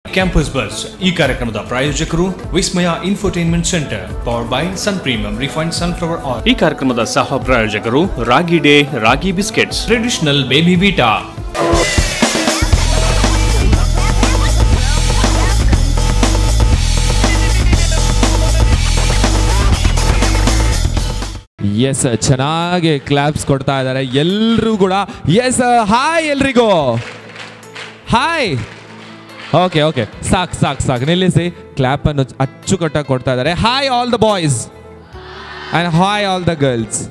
Campus bus ಈ ಕಾರ್ಯಕ್ರಮದ ಪ್ರಾಯೋಜಕರು Vismaya infotainment centre power by sun premium refined sunflower oil ಈ ಕಾರ್ಯಕ್ರಮದ ಸಹ ಪ್ರಾಯೋಜಕರು ರಾಗಿ ಡೇ ರಾಗಿ ಬಿಸ್ಕೆಟ್ಸ್ ಟ್ರೆಡಿಷನಲ್ ಬೇಬಿ ಬೀಟಾ ಎಸ್ ಚೆನ್ನಾಗಿ ಕ್ಲಾಪ್ಸ್ ಕೊಡ್ತಾ ಇದ್ದಾರೆ ಎಲ್ಲರೂ ಕೂಡ ಎಸ್ ಹಾಯ್ ಎಲ್ರಿಗೂ ಹಾಯ್ ಓಕೆ ಓಕೆ ಸಾಕು ಸಾಕು ಸಾಕು ನಿಲ್ಲಿಸಿ ಕ್ಲಾಪ್ ಅನ್ನು ಅಚ್ಚುಕಟ್ಟಾಗಿ ಕೊಡ್ತಾ ಇದ್ದಾರೆ hi all the boys and hi all the girls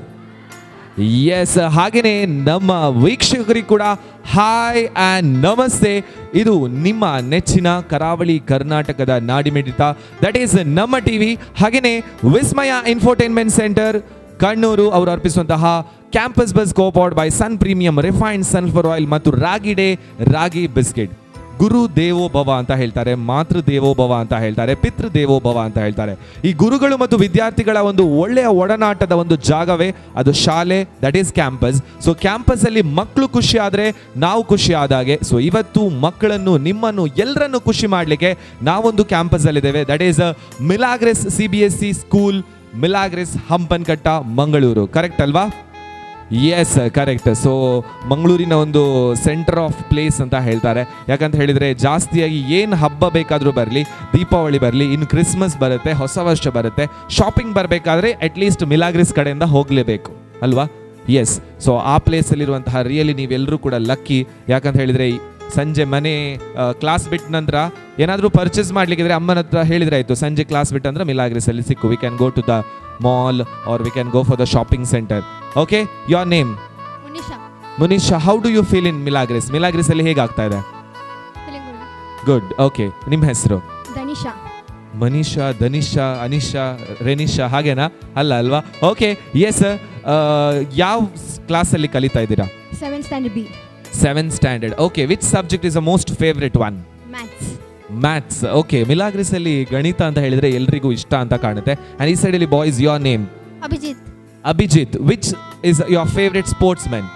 yes ಹಾಗೆಯೇ ನಮ್ಮ ವೀಕ್ಷಕರಿಗೆ ಕೂಡ ಹಾಯ್ ಆ್ಯಂಡ್ ನಮಸ್ತೆ ಇದು ನಿಮ್ಮ ನೆಚ್ಚಿನ ಕರಾವಳಿ ಕರ್ನಾಟಕದ ನಾಡಿಮಿಡಿತ ದಟ್ ಈಸ್ ನಮ್ಮ ಟಿವಿ ಹಾಗೆಯೇ ವಿಸ್ಮಯ ಇನ್ಫೋಟೈನ್ಮೆಂಟ್ ಸೆಂಟರ್ ಕಣ್ಣೂರು ಅವರು ಅರ್ಪಿಸುವಂತಹ campus buzz copowered by sun premium refined sunflower oil ಮತ್ತು ರಾಗಿ ಡೇ ರಾಗಿ ಬಿಸ್ಕೆಟ್ ಗುರು ದೇವೋ ಭವ ಅಂತ ಹೇಳ್ತಾರೆ ಮಾತೃ ದೇವೋ ಭವ ಅಂತ ಹೇಳ್ತಾರೆ ಪಿತೃ ದೇವೋ ಭವ ಅಂತ ಹೇಳ್ತಾರೆ ಈ ಗುರುಗಳು ಮತ್ತು ವಿದ್ಯಾರ್ಥಿಗಳ ಒಂದು ಒಳ್ಳೆಯ ಒಡನಾಟದ ಒಂದು ಜಾಗವೇ ಅದು ಶಾಲೆ that is campus so campus ಅಲ್ಲಿ ಮಕ್ಕಳು ಖುಷಿ ಆದ್ರೆ ನಾವು ಖುಷಿ ಆದಾಗೆ ಸೊ ಇವತ್ತು ಮಕ್ಕಳನ್ನು ನಿಮ್ಮನ್ನು ಎಲ್ಲರನ್ನು ಖುಷಿ ಮಾಡಲಿಕ್ಕೆ ನಾವೊಂದು ಕ್ಯಾಂಪಸ್ ಅಲ್ಲಿದ್ದೇವೆ that is ಮಿಲಾಗ್ರೆಸ್ C B S C school Milagres Hampankatta Mangaluru correct ಅಲ್ವಾ ಎಸ್ ಕರೆಕ್ಟ್ ಸೊ ಮಂಗಳೂರಿನ ಒಂದು ಸೆಂಟರ್ ಆಫ್ ಪ್ಲೇಸ್ ಅಂತ ಹೇಳ್ತಾರೆ ಯಾಕಂತ ಹೇಳಿದರೆ ಜಾಸ್ತಿಯಾಗಿ ಏನು ಹಬ್ಬ ಬೇಕಾದರೂ ಬರಲಿ ದೀಪಾವಳಿ ಬರಲಿ ಇನ್ನು ಕ್ರಿಸ್ಮಸ್ ಬರುತ್ತೆ ಹೊಸ ವರ್ಷ ಬರುತ್ತೆ ಶಾಪಿಂಗ್ ಬರಬೇಕಾದ್ರೆ ಅಟ್ಲೀಸ್ಟ್ ಮಿಲಾಗ್ರಿಸ್ ಕಡೆಯಿಂದ ಹೋಗಲೇಬೇಕು ಅಲ್ವಾ ಎಸ್ ಸೊ ಆ ಪ್ಲೇಸಲ್ಲಿರುವಂತಹ ರಿಯಲಿ ನೀವೆಲ್ಲರೂ ಕೂಡ ಲಕ್ಕಿ ಯಾಕಂತ ಹೇಳಿದರೆ ಸಂಜೆ ಮನೆ ಕ್ಲಾಸ್ ಬಿಟ್ಟ ನಂತರ ಏನಾದರೂ ಪರ್ಚೇಸ್ ಮಾಡ್ಲಿಕ್ಕಿದ್ರೆ ಅಮ್ಮನ ಹತ್ರ ಹೇಳಿದ್ರೆ ಆಯಿತು ಸಂಜೆ ಕ್ಲಾಸ್ ಬಿಟ್ಟು ಅಂದ್ರೆ ಮಿಲಾಗ್ರಿಸಲ್ಲಿ ಸಿಕ್ಕು we can go to the mall or we can go for the shopping centre okay your name Munisha Munish how do you feel in Milagres Milagres ಅಲ್ಲಿ ಹೇಗೆ ಆಗ್ತಾ ಇದೆ ತೆಲಂಗಾಣ ಗುಡ್ ಓಕೆ ನಿಮ್ಮ ಹೆಸರು ಧನಿಷಾ ಮನೀಷಾ ಧನಿಷಾ ಅನಿಶಾ ರೆನಿಶಾ ಹಾಗೇನಾ ಅಲ್ಲ ಅಲ್ವಾ ಓಕೆ ಎಸ್ ಯಾವ ಕ್ಲಾಸಲ್ಲಿ ಕಲಿತಾ ಇದ್ದೀರಾ seven standard B seven standard okay which subject is a most favourite one maths maths okay Milagres ಅಲ್ಲಿ ಗಣಿತ ಅಂತ ಹೇಳಿದ್ರೆ ಎಲ್ರಿಗೂ ಇಷ್ಟ ಅಂತ ಕಾಣುತ್ತೆ ಅಂಡ್ ಈ ಸೈಡ್ ಅಲ್ಲಿ boys your name Abhijit Abhijit which is your favourite sportsman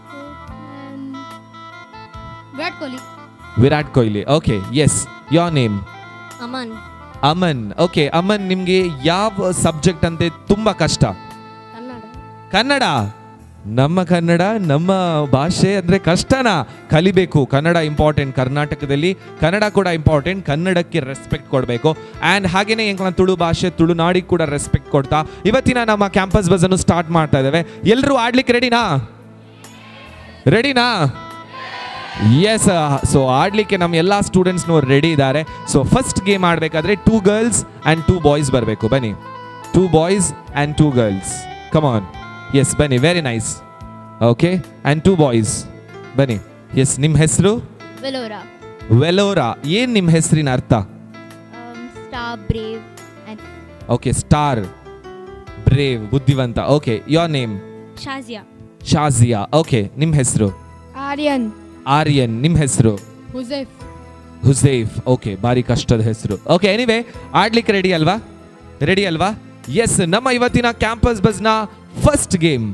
Virat Kohli Virat Kohli okay yes your name Aman Aman okay Aman ನಿಮ್ಗೆ ಯಾವ ಸಬ್ಜೆಕ್ಟ್ ಅಂತೆ ತುಂಬಾ ಕಷ್ಟ ಕನ್ನಡ ಕನ್ನಡ ನಮ್ಮ ಕನ್ನಡ ನಮ್ಮ ಭಾಷೆ ಅಂದ್ರೆ ಕಷ್ಟನಾ ಕಲಿಬೇಕು ಕನ್ನಡ ಇಂಪಾರ್ಟೆಂಟ್ ಕರ್ನಾಟಕದಲ್ಲಿ ಕನ್ನಡ ಕೂಡ ಇಂಪಾರ್ಟೆಂಟ್ ಕನ್ನಡಕ್ಕೆ ರೆಸ್ಪೆಕ್ಟ್ ಕೊಡಬೇಕು ಆ್ಯಂಡ್ ಹಾಗೇನೆ ಎಂಕನ ತುಳು ಭಾಷೆ ತುಳುನಾಡಿಗೆ ಕೂಡ ರೆಸ್ಪೆಕ್ಟ್ ಕೊಡ್ತಾ ಇವತ್ತಿನ ನಮ್ಮ ಕ್ಯಾಂಪಸ್ ಬಸ್ ಅನ್ನು ಸ್ಟಾರ್ಟ್ ಮಾಡ್ತಾ ಇದ್ದೇವೆ ಎಲ್ಲರೂ ಆಡ್ಲಿಕ್ಕೆ ರೆಡಿನಾ ರೆಡಿನಾ ಎಸ್ ಸೊ ಆಡ್ಲಿಕ್ಕೆ ನಮ್ಮ ಎಲ್ಲ ಸ್ಟೂಡೆಂಟ್ಸ್ನು ರೆಡಿ ಇದ್ದಾರೆ ಸೊ ಫಸ್ಟ್ ಗೇಮ್ ಆಡಬೇಕಾದ್ರೆ two girls and two boys ಬರಬೇಕು ಬನ್ನಿ two boys and two girls come on yes ಬನ್ನಿ very nice okay and two boys ಬನ್ನಿ ಎಸ್ ನಿಮ್ಮ ಹೆಸರು ವೆಲೋರಾ ವೆಲೋರಾ ಏನು ನಿಮ್ಮ ಹೆಸರಿನ ಅರ್ಥ star brave and okay star brave ಬುದ್ಧಿವಂತ okay your name Shazia Shazia okay ನಿಮ್ಮ ಹೆಸರು ಆರ್ಯನ್ ಆರ್ಯನ್ ನಿಮ್ಮ ಹೆಸರು ಹುಸೈಫ್ ಹುಸೇಫ್ ಓಕೆ ಭಾರಿ ಕಷ್ಟದ ಹೆಸರು ಓಕೆ ಎನಿವೆ ಆಡ್ಲಿಕ್ಕೆ ರೆಡಿ ಅಲ್ವಾ ರೆಡಿ ಅಲ್ವಾ ಎಸ್ ನಮ್ಮ ಇವತ್ತಿನ ಕ್ಯಾಂಪಸ್ ಬಸ್ನ ಫಸ್ಟ್ ಗೇಮ್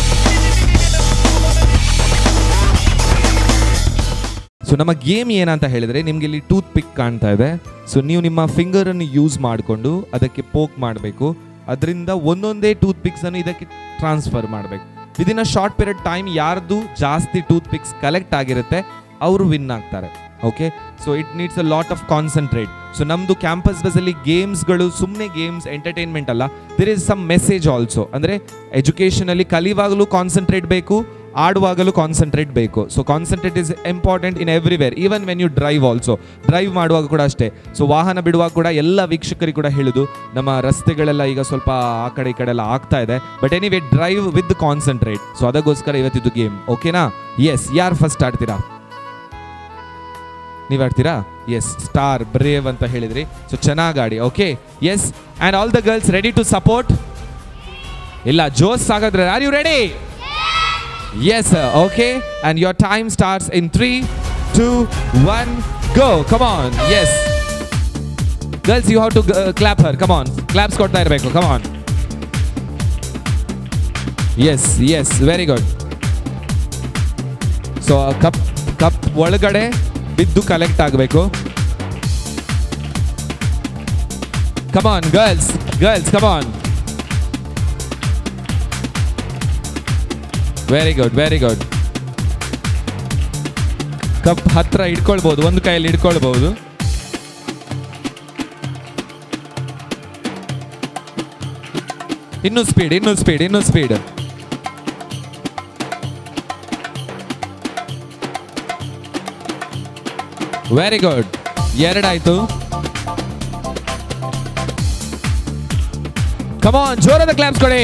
ಸೊ ನಮ್ಮ ಗೇಮ್ ಏನಂತ ಹೇಳಿದ್ರೆ ನಿಮ್ಗೆ ಇಲ್ಲಿ ಟೂತ್ ಪಿಕ್ ಕಾಣ್ತಾ ಇದೆ ಸೊ ನೀವು ನಿಮ್ಮ ಫಿಂಗರ್ ಅನ್ನು ಯೂಸ್ ಮಾಡಿಕೊಂಡು ಅದಕ್ಕೆ ಪೋಕ್ ಮಾಡಬೇಕು ಅದರಿಂದ ಒಂದೊಂದೇ ಟೂತ್ ಪಿಕ್ಸ್ ಅನ್ನು ಇದಕ್ಕೆ ಟ್ರಾನ್ಸ್ಫರ್ ಮಾಡಬೇಕು within a short period time ಯಾರ್ದು ಜಾಸ್ತಿ ಟೂತ್ ಪಿಕ್ಸ್ ಕಲೆಕ್ಟ್ ಆಗಿರುತ್ತೆ ಅವರು ವಿನ್ ಆಗ್ತಾರೆ okay so it needs a lot of concentrate so ನಮ್ದು ಕ್ಯಾಂಪಸ್ ಬಸ್ಸಲ್ಲಿ ಗೇಮ್ಸ್ಗಳು ಸುಮ್ಮನೆ ಗೇಮ್ಸ್ ಎಂಟರ್ಟೈನ್ಮೆಂಟ್ ಅಲ್ಲ there is some message also ಅಂದರೆ ಎಜುಕೇಷನಲ್ಲಿ ಕಲಿಯುವಾಗಲೂ ಕಾನ್ಸಂಟ್ರೇಟ್ ಬೇಕು ಆಡುವಾಗಲೂ ಕಾನ್ಸಂಟ್ರೇಟ್ ಬೇಕು so concentrate is important in everywhere even when you drive also drive ಮಾಡುವಾಗ ಕೂಡ ಅಷ್ಟೇ ಸೊ ವಾಹನ ಬಿಡುವಾಗ ಕೂಡ ಎಲ್ಲ ವೀಕ್ಷಕರಿಗೆ ಕೂಡ ಹೇಳುದು ನಮ್ಮ ರಸ್ತೆಗಳೆಲ್ಲ ಈಗ ಸ್ವಲ್ಪ ಆ ಕಡೆ ಈ ಕಡೆ ಎಲ್ಲ ಆಗ್ತಾ ಇದೆ but anyway drive with concentrate so ಅದಕ್ಕೋಸ್ಕರ ಇವತ್ತಿದ್ದು ಗೇಮ್ ಓಕೆನಾ ಎಸ್ ಯಾರು ಫಸ್ಟ್ ಆಡ್ತೀರಾ ನೀವು ಆಡ್ತೀರಾ ಎಸ್ ಸ್ಟಾರ್ ಬ್ರೇವ್ ಅಂತ ಹೇಳಿದ್ರಿ ಸೊ ಚೆನ್ನಾಗಿ ಆಡಿ okay yes and all the girls ready to support ಇಲ್ಲ ಜೋಸ್ ಆಗಾದ್ರೆ are you ready yes okay and your time starts in three two one go come on yes girls you have to clap her come on claps ಕೊಡ್ತಾ ಇರಬೇಕು come on yes yes very good so cup cup ಒಳಗಡೆ ಬಿದ್ದು collect ಆಗಬೇಕು Come on, girls. Girls, come on. Very good very good cup ಹತ್ರ ಇಟ್ಕೊಳ್ಬಹುದು ಒಂದು ಕೈಯಲ್ಲಿ ಇಟ್ಕೊಳ್ಬಹುದು ಇನ್ನು ಸ್ಪೀಡ್ ಇನ್ನು ಸ್ಪೀಡ್ ಇನ್ನು ಸ್ಪೀಡ್ ವೆರಿ ಗುಡ್ ಎರಡಾಯ್ತು ಕಮಾನ್ ಜೋರಾದ ಕ್ಲಾಪ್ಸ್ ಕೊಡಿ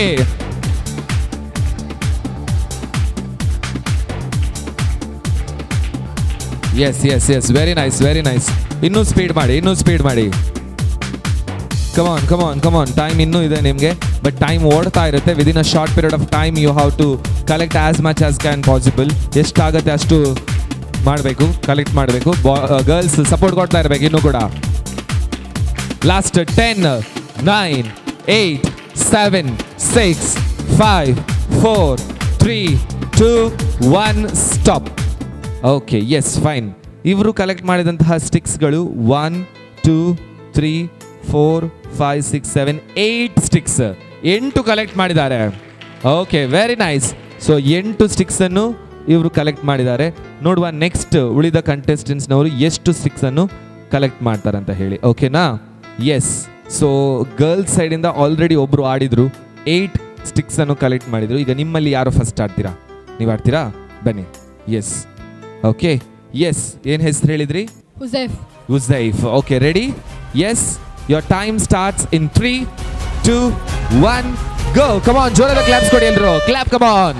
yes yes yes very nice very nice ಇನ್ನೂ ಸ್ಪೀಡ್ ಮಾಡಿ ಇನ್ನೂ ಸ್ಪೀಡ್ ಮಾಡಿ ಕಮಾನ್ ಕಮಾನ್ ಕಮಾನ್ ಟೈಮ್ ಇನ್ನೂ ಇದೆ ನಿಮಗೆ ಬಟ್ ಟೈಮ್ ಓಡ್ತಾ ಇರುತ್ತೆ within a short period of time you have to collect as much as can possible ಎಷ್ಟಾಗುತ್ತೆ ಅಷ್ಟು ಮಾಡಬೇಕು ಕಲೆಕ್ಟ್ ಮಾಡಬೇಕು ಗರ್ಲ್ಸ್ ಸಪೋರ್ಟ್ ಕೊಡ್ತಾ ಇರಬೇಕು ಇನ್ನೂ ಕೂಡ last ten nine eight seven six five four three two one stop okay yes fine ಇವರು collect ಮಾಡಿದಂತಹ ಸ್ಟಿಕ್ಸ್ಗಳು one two three four five six seven eight sticks ಎಂಟು ಕಲೆಕ್ಟ್ ಮಾಡಿದ್ದಾರೆ ಓಕೆ ವೆರಿ ನೈಸ್ ಸೊ ಎಂಟು ಸ್ಟಿಕ್ಸನ್ನು ಇವರು ಕಲೆಕ್ಟ್ ಮಾಡಿದ್ದಾರೆ ನೋಡುವ ನೆಕ್ಸ್ಟ್ ಉಳಿದ ಕಂಟೆಸ್ಟೆಂಟ್ಸ್ನವರು ಎಷ್ಟು ಸ್ಟಿಕ್ಸನ್ನು ಕಲೆಕ್ಟ್ ಮಾಡ್ತಾರೆ ಅಂತ ಹೇಳಿ ಓಕೆನಾ ಎಸ್ ಸೊ ಗರ್ಲ್ಸ್ ಸೈಡಿಂದ ಆಲ್ರೆಡಿ ಒಬ್ಬರು ಆಡಿದ್ರು ಏಯ್ಟ್ ಸ್ಟಿಕ್ಸನ್ನು ಕಲೆಕ್ಟ್ ಮಾಡಿದ್ರು ಈಗ ನಿಮ್ಮಲ್ಲಿ ಯಾರು ಫಸ್ಟ್ ಆಡ್ತೀರಾ ನೀವು ಆಡ್ತೀರಾ ಬನ್ನಿ ಎಸ್ ಓಕೆ ಎಸ್ ಏನು ಹೆಸರು ಹೇಳಿದ್ರಿ Huzaif. Uzaif. Okay, ready? Yes. Your time starts in three, two, one, go. Come on, ಜೋರಾದ ಕ್ಲಾಪ್ಸ್ ಕೊಡಿ ಎಲ್ರು clap come on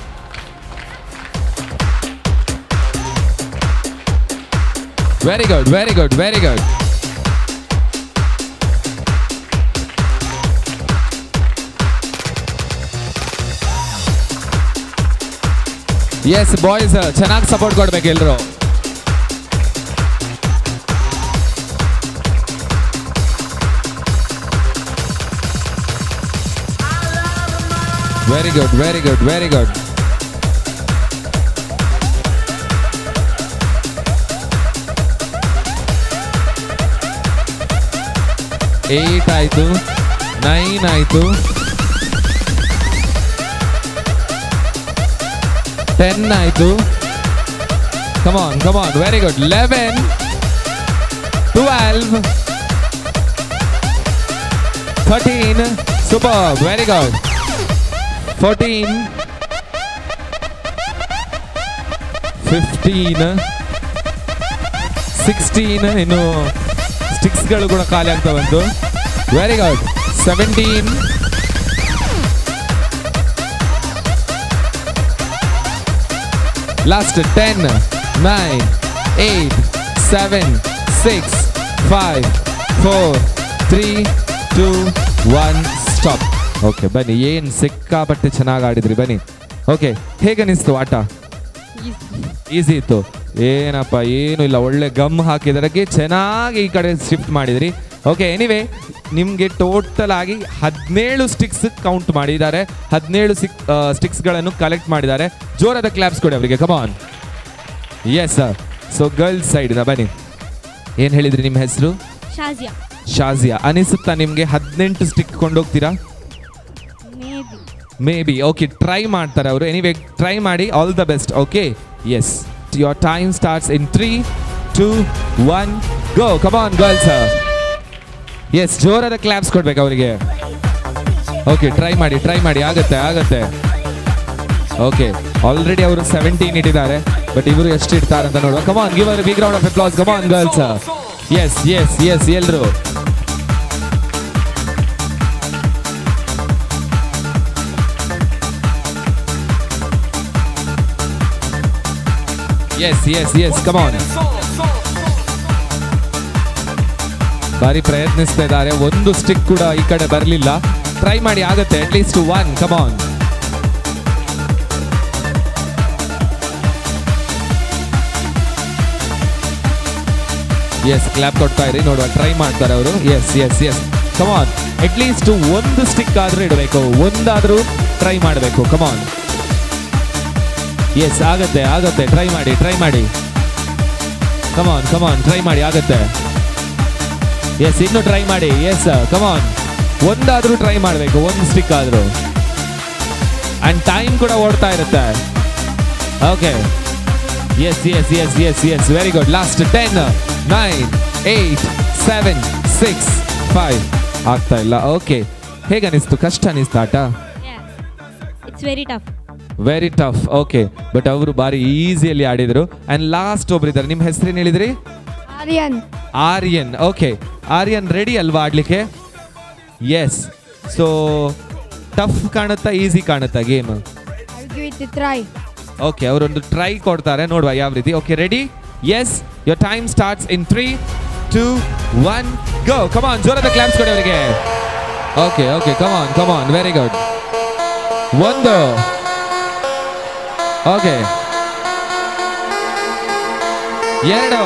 very good very good very good yes boys ಚೆನ್ನಾಗಿ ಸಪೋರ್ಟ್ ಕೊಡ್ಬೇಕು ಎಲ್ರು very good very good very good eight ಆಯ್ತು nine ಆಯ್ತು ten ಆಯ್ತು come on come on very good eleven twelve thirteen super very good fourteen fifteen sixteen ಇನ್ನು ಸ್ಟಿಕ್ಸ್ಗಳು ಕೂಡ ಖಾಲಿ ಆಗ್ತಾ ಬಂತು very good seventeen last ten nine eight seven six five four three two one stop okay ಬನ್ನಿ ಏನು ಸಿಕ್ಕಾಪಟ್ಟೆ ಚೆನ್ನಾಗಿ ಆಡಿದ್ರಿ ಬನ್ನಿ ಓಕೆ ಹೇಗನಿಸ್ತು ಆಟ ಈಸಿ ಇತ್ತು ಏನಪ್ಪ ಏನು ಇಲ್ಲ ಒಳ್ಳೆ ಗಮ್ ಹಾಕಿದರಕ್ಕೆ ಚೆನ್ನಾಗಿ ಈ ಕಡೆ ಶಿಫ್ಟ್ ಮಾಡಿದ್ರಿ ಓಕೆ ಎನಿವೆ ನಿಮಗೆ ಟೋಟಲ್ ಆಗಿ ಹದಿನೇಳು ಸ್ಟಿಕ್ಸ್ ಕೌಂಟ್ ಮಾಡಿದ್ದಾರೆ ಹದಿನೇಳು ಸಿಕ್ ಸ್ಟಿಕ್ಸ್ಗಳನ್ನು ಕಲೆಕ್ಟ್ ಮಾಡಿದ್ದಾರೆ ಜೋರಾದ ಕ್ಲಾಪ್ಸ್ ಕೊಡಿ ಅವರಿಗೆ come on yes sir so girls ಸೈಡಿನ ಬನ್ನಿ ಏನು ಹೇಳಿದ್ರಿ ನಿಮ್ಮ ಹೆಸರು Shazia. ಶಾಜಿಯಾ ಅನಿಸುತ್ತಾ ನಿಮಗೆ ಹದಿನೆಂಟು ಸ್ಟಿಕ್ ಕೊಂಡೋಗ್ತೀರಾ Maybe. Maybe okay try ಮಾಡ್ತಾರೆ ಅವರು ಎನಿವೆ ಟ್ರೈ ಮಾಡಿ all the best okay yes your time starts in three two one go come on girls yes ಜೋರಾದ ಕ್ಲಾಪ್ಸ್ ಕೊಡ್ಬೇಕು ಅವರಿಗೆ ಓಕೆ ಟ್ರೈ ಮಾಡಿ ಟ್ರೈ ಮಾಡಿ ಆಗತ್ತೆ ಆಗತ್ತೆ ಓಕೆ ಆಲ್ರೆಡಿ ಅವರು ಸೆವೆಂಟೀನ್ ಇಟ್ಟಿದ್ದಾರೆ ಬಟ್ ಇವರು ಎಷ್ಟು ಇಡ್ತಾರೆ ಅಂತ ನೋಡುವ come on give our big round of applause come on girls yes yes yes ಎಲ್ರು ಎಸ್ ಎಸ್ ಎಸ್ ಕಮಾನ್ ಬಾರಿ ಪ್ರಯತ್ನಿಸ್ತಾ ಇದ್ದಾರೆ ಒಂದು ಸ್ಟಿಕ್ ಕೂಡ ಈ ಕಡೆ ಬರಲಿಲ್ಲ ಟ್ರೈ ಮಾಡಿ ಆಗತ್ತೆ at least one come on yes clap ಕೊಡ್ತಾ ಇರಿ ನೋಡುವ ಟ್ರೈ ಮಾಡ್ತಾರೆ ಅವರು yes yes yes come on at least ಒಂದು ಸ್ಟಿಕ್ ಆದ್ರೂ ಇಡಬೇಕು ಒಂದಾದ್ರೂ ಟ್ರೈ ಮಾಡಬೇಕು ಕಮಾನ್ ಎಸ್ ಆಗತ್ತೆ ಆಗತ್ತೆ ಟ್ರೈ ಮಾಡಿ ಟ್ರೈ ಮಾಡಿ ಕಮಾನ್ ಕಮಾನ್ ಟ್ರೈ ಮಾಡಿ ಆಗತ್ತೆ ಎಸ್ ಇನ್ನು ಟ್ರೈ ಮಾಡಿ ಎಸ್ ಕಮಾನ್ ಒಂದಾದ್ರೂ ಟ್ರೈ ಮಾಡಬೇಕು ಒಂದು ಸ್ಟಿಕ್ ಆದ್ರೂ ಅಂಡ್ ಟೈಮ್ ಕೂಡ ಓಡ್ತಾ ಇರುತ್ತೆ okay yes yes yes yes yes very good last ten nine eight seven six five ಆಗ್ತಾ ಇಲ್ಲ ಓಕೆ ಹೇಗೆ ಅನಿಸ್ತು ಕಷ್ಟ ಅನಿಸ್ತು ಆಟ it's very tough very tough okay but ಅವರು ಬಾರಿ ಈಸಿಯಲ್ಲಿ ಆಡಿದ್ರು ಅಂಡ್ ಲಾಸ್ಟ್ ಒಬ್ರು ಇದ್ದಾರೆ ನಿಮ್ಮ ಹೆಸರೇನು ಹೇಳಿದ್ರಿ ಆರ್ಯನ್ ಆರ್ಯನ್ ಓಕೆ ಆರ್ಯನ್ ರೆಡಿ ಅಲ್ವಾ ಆಡ್ಲಿಕ್ಕೆ ಎಸ್ ಸೊ ಟಫ್ ಕಾಣುತ್ತಾ ಈಸಿ ಕಾಣುತ್ತಾ ಗೇಮ್ ವಿತ್ ಟ್ರೈ ಓಕೆ ಅವರೊಂದು ಟ್ರೈ ಕೊಡ್ತಾರೆ ನೋಡುವ ಯಾವ ರೀತಿ okay ready yes your time starts in three two one go come on ಜೋರದ ಕ್ಲಾಪ್ಸ್ ಕೊಡಿ ಅವರಿಗೆ okay okay come on come on very good ಒಂದು ಓಕೆ ಎರಡು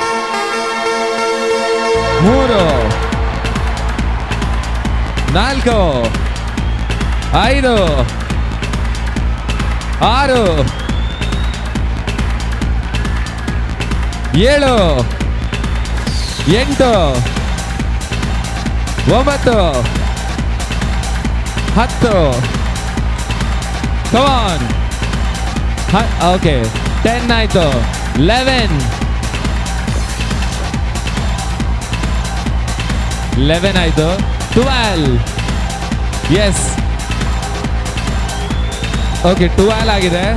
ಮೂರು ನಾಲ್ಕು ಐದು ಆರು ಏಳು ಎಂಟು ಒಂಬತ್ತು ಹತ್ತು ಕಮಾನ್ ಓಕೆ ಟೆನ್ ಆಯ್ತು ಲೆವೆನ್ ಲೆವೆನ್ ಆಯ್ತು ಟ್ವೆಲ್ ಎಸ್ ಓಕೆ ಟ್ವೆಲ್ ಆಗಿದೆ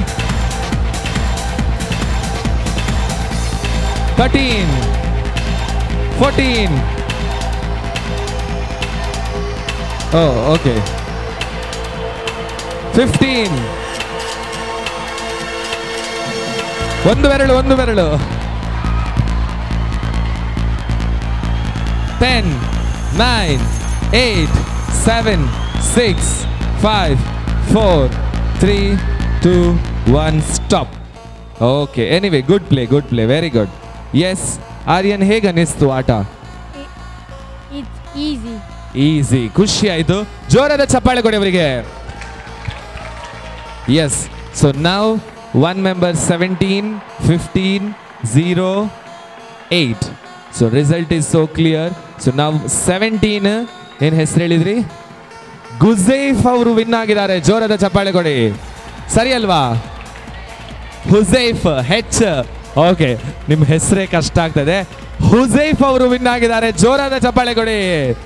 thirteen fourteen oh okay fifteen ಒಂದು ಬೆರಳು ಒಂದು ಬೆರಳು ten nine eight seven six five four three two one stop okay anyway good play good play very good yes Aryan ಹೇಗೆ ಅನಿಸ್ತು ಆಟ it's easy easy ಖುಷಿ ಆಯ್ತು ಜೋರಾದ ಚಪ್ಪಾಳೆ ಕೊಡಿ ಅವರಿಗೆ ಎಸ್ ಸೊ ನಾವು one member seventeen fifteen zero eight so result is so clear so ನಾವು ಸೆವೆಂಟೀನ್ ಏನು ಹೆಸರು ಹೇಳಿದ್ರಿ ಗುಜೈಫ್ ಅವರು ವಿನ್ ಆಗಿದ್ದಾರೆ ಜೋರಾದ ಚಪ್ಪಾಳೆ ಕೊಡಿ ಸರಿ ಅಲ್ವಾ ಹುಸೈಫ್ ಹೆಚ್ ಓಕೆ ನಿಮ್ಮ ಹೆಸರೇ ಕಷ್ಟ ಆಗ್ತದೆ ಹುಸೈಫ್ ಅವರು ವಿನ್ ಆಗಿದ್ದಾರೆ ಜೋರಾದ ಚಪ್ಪಾಳೆ ಕೊಡಿ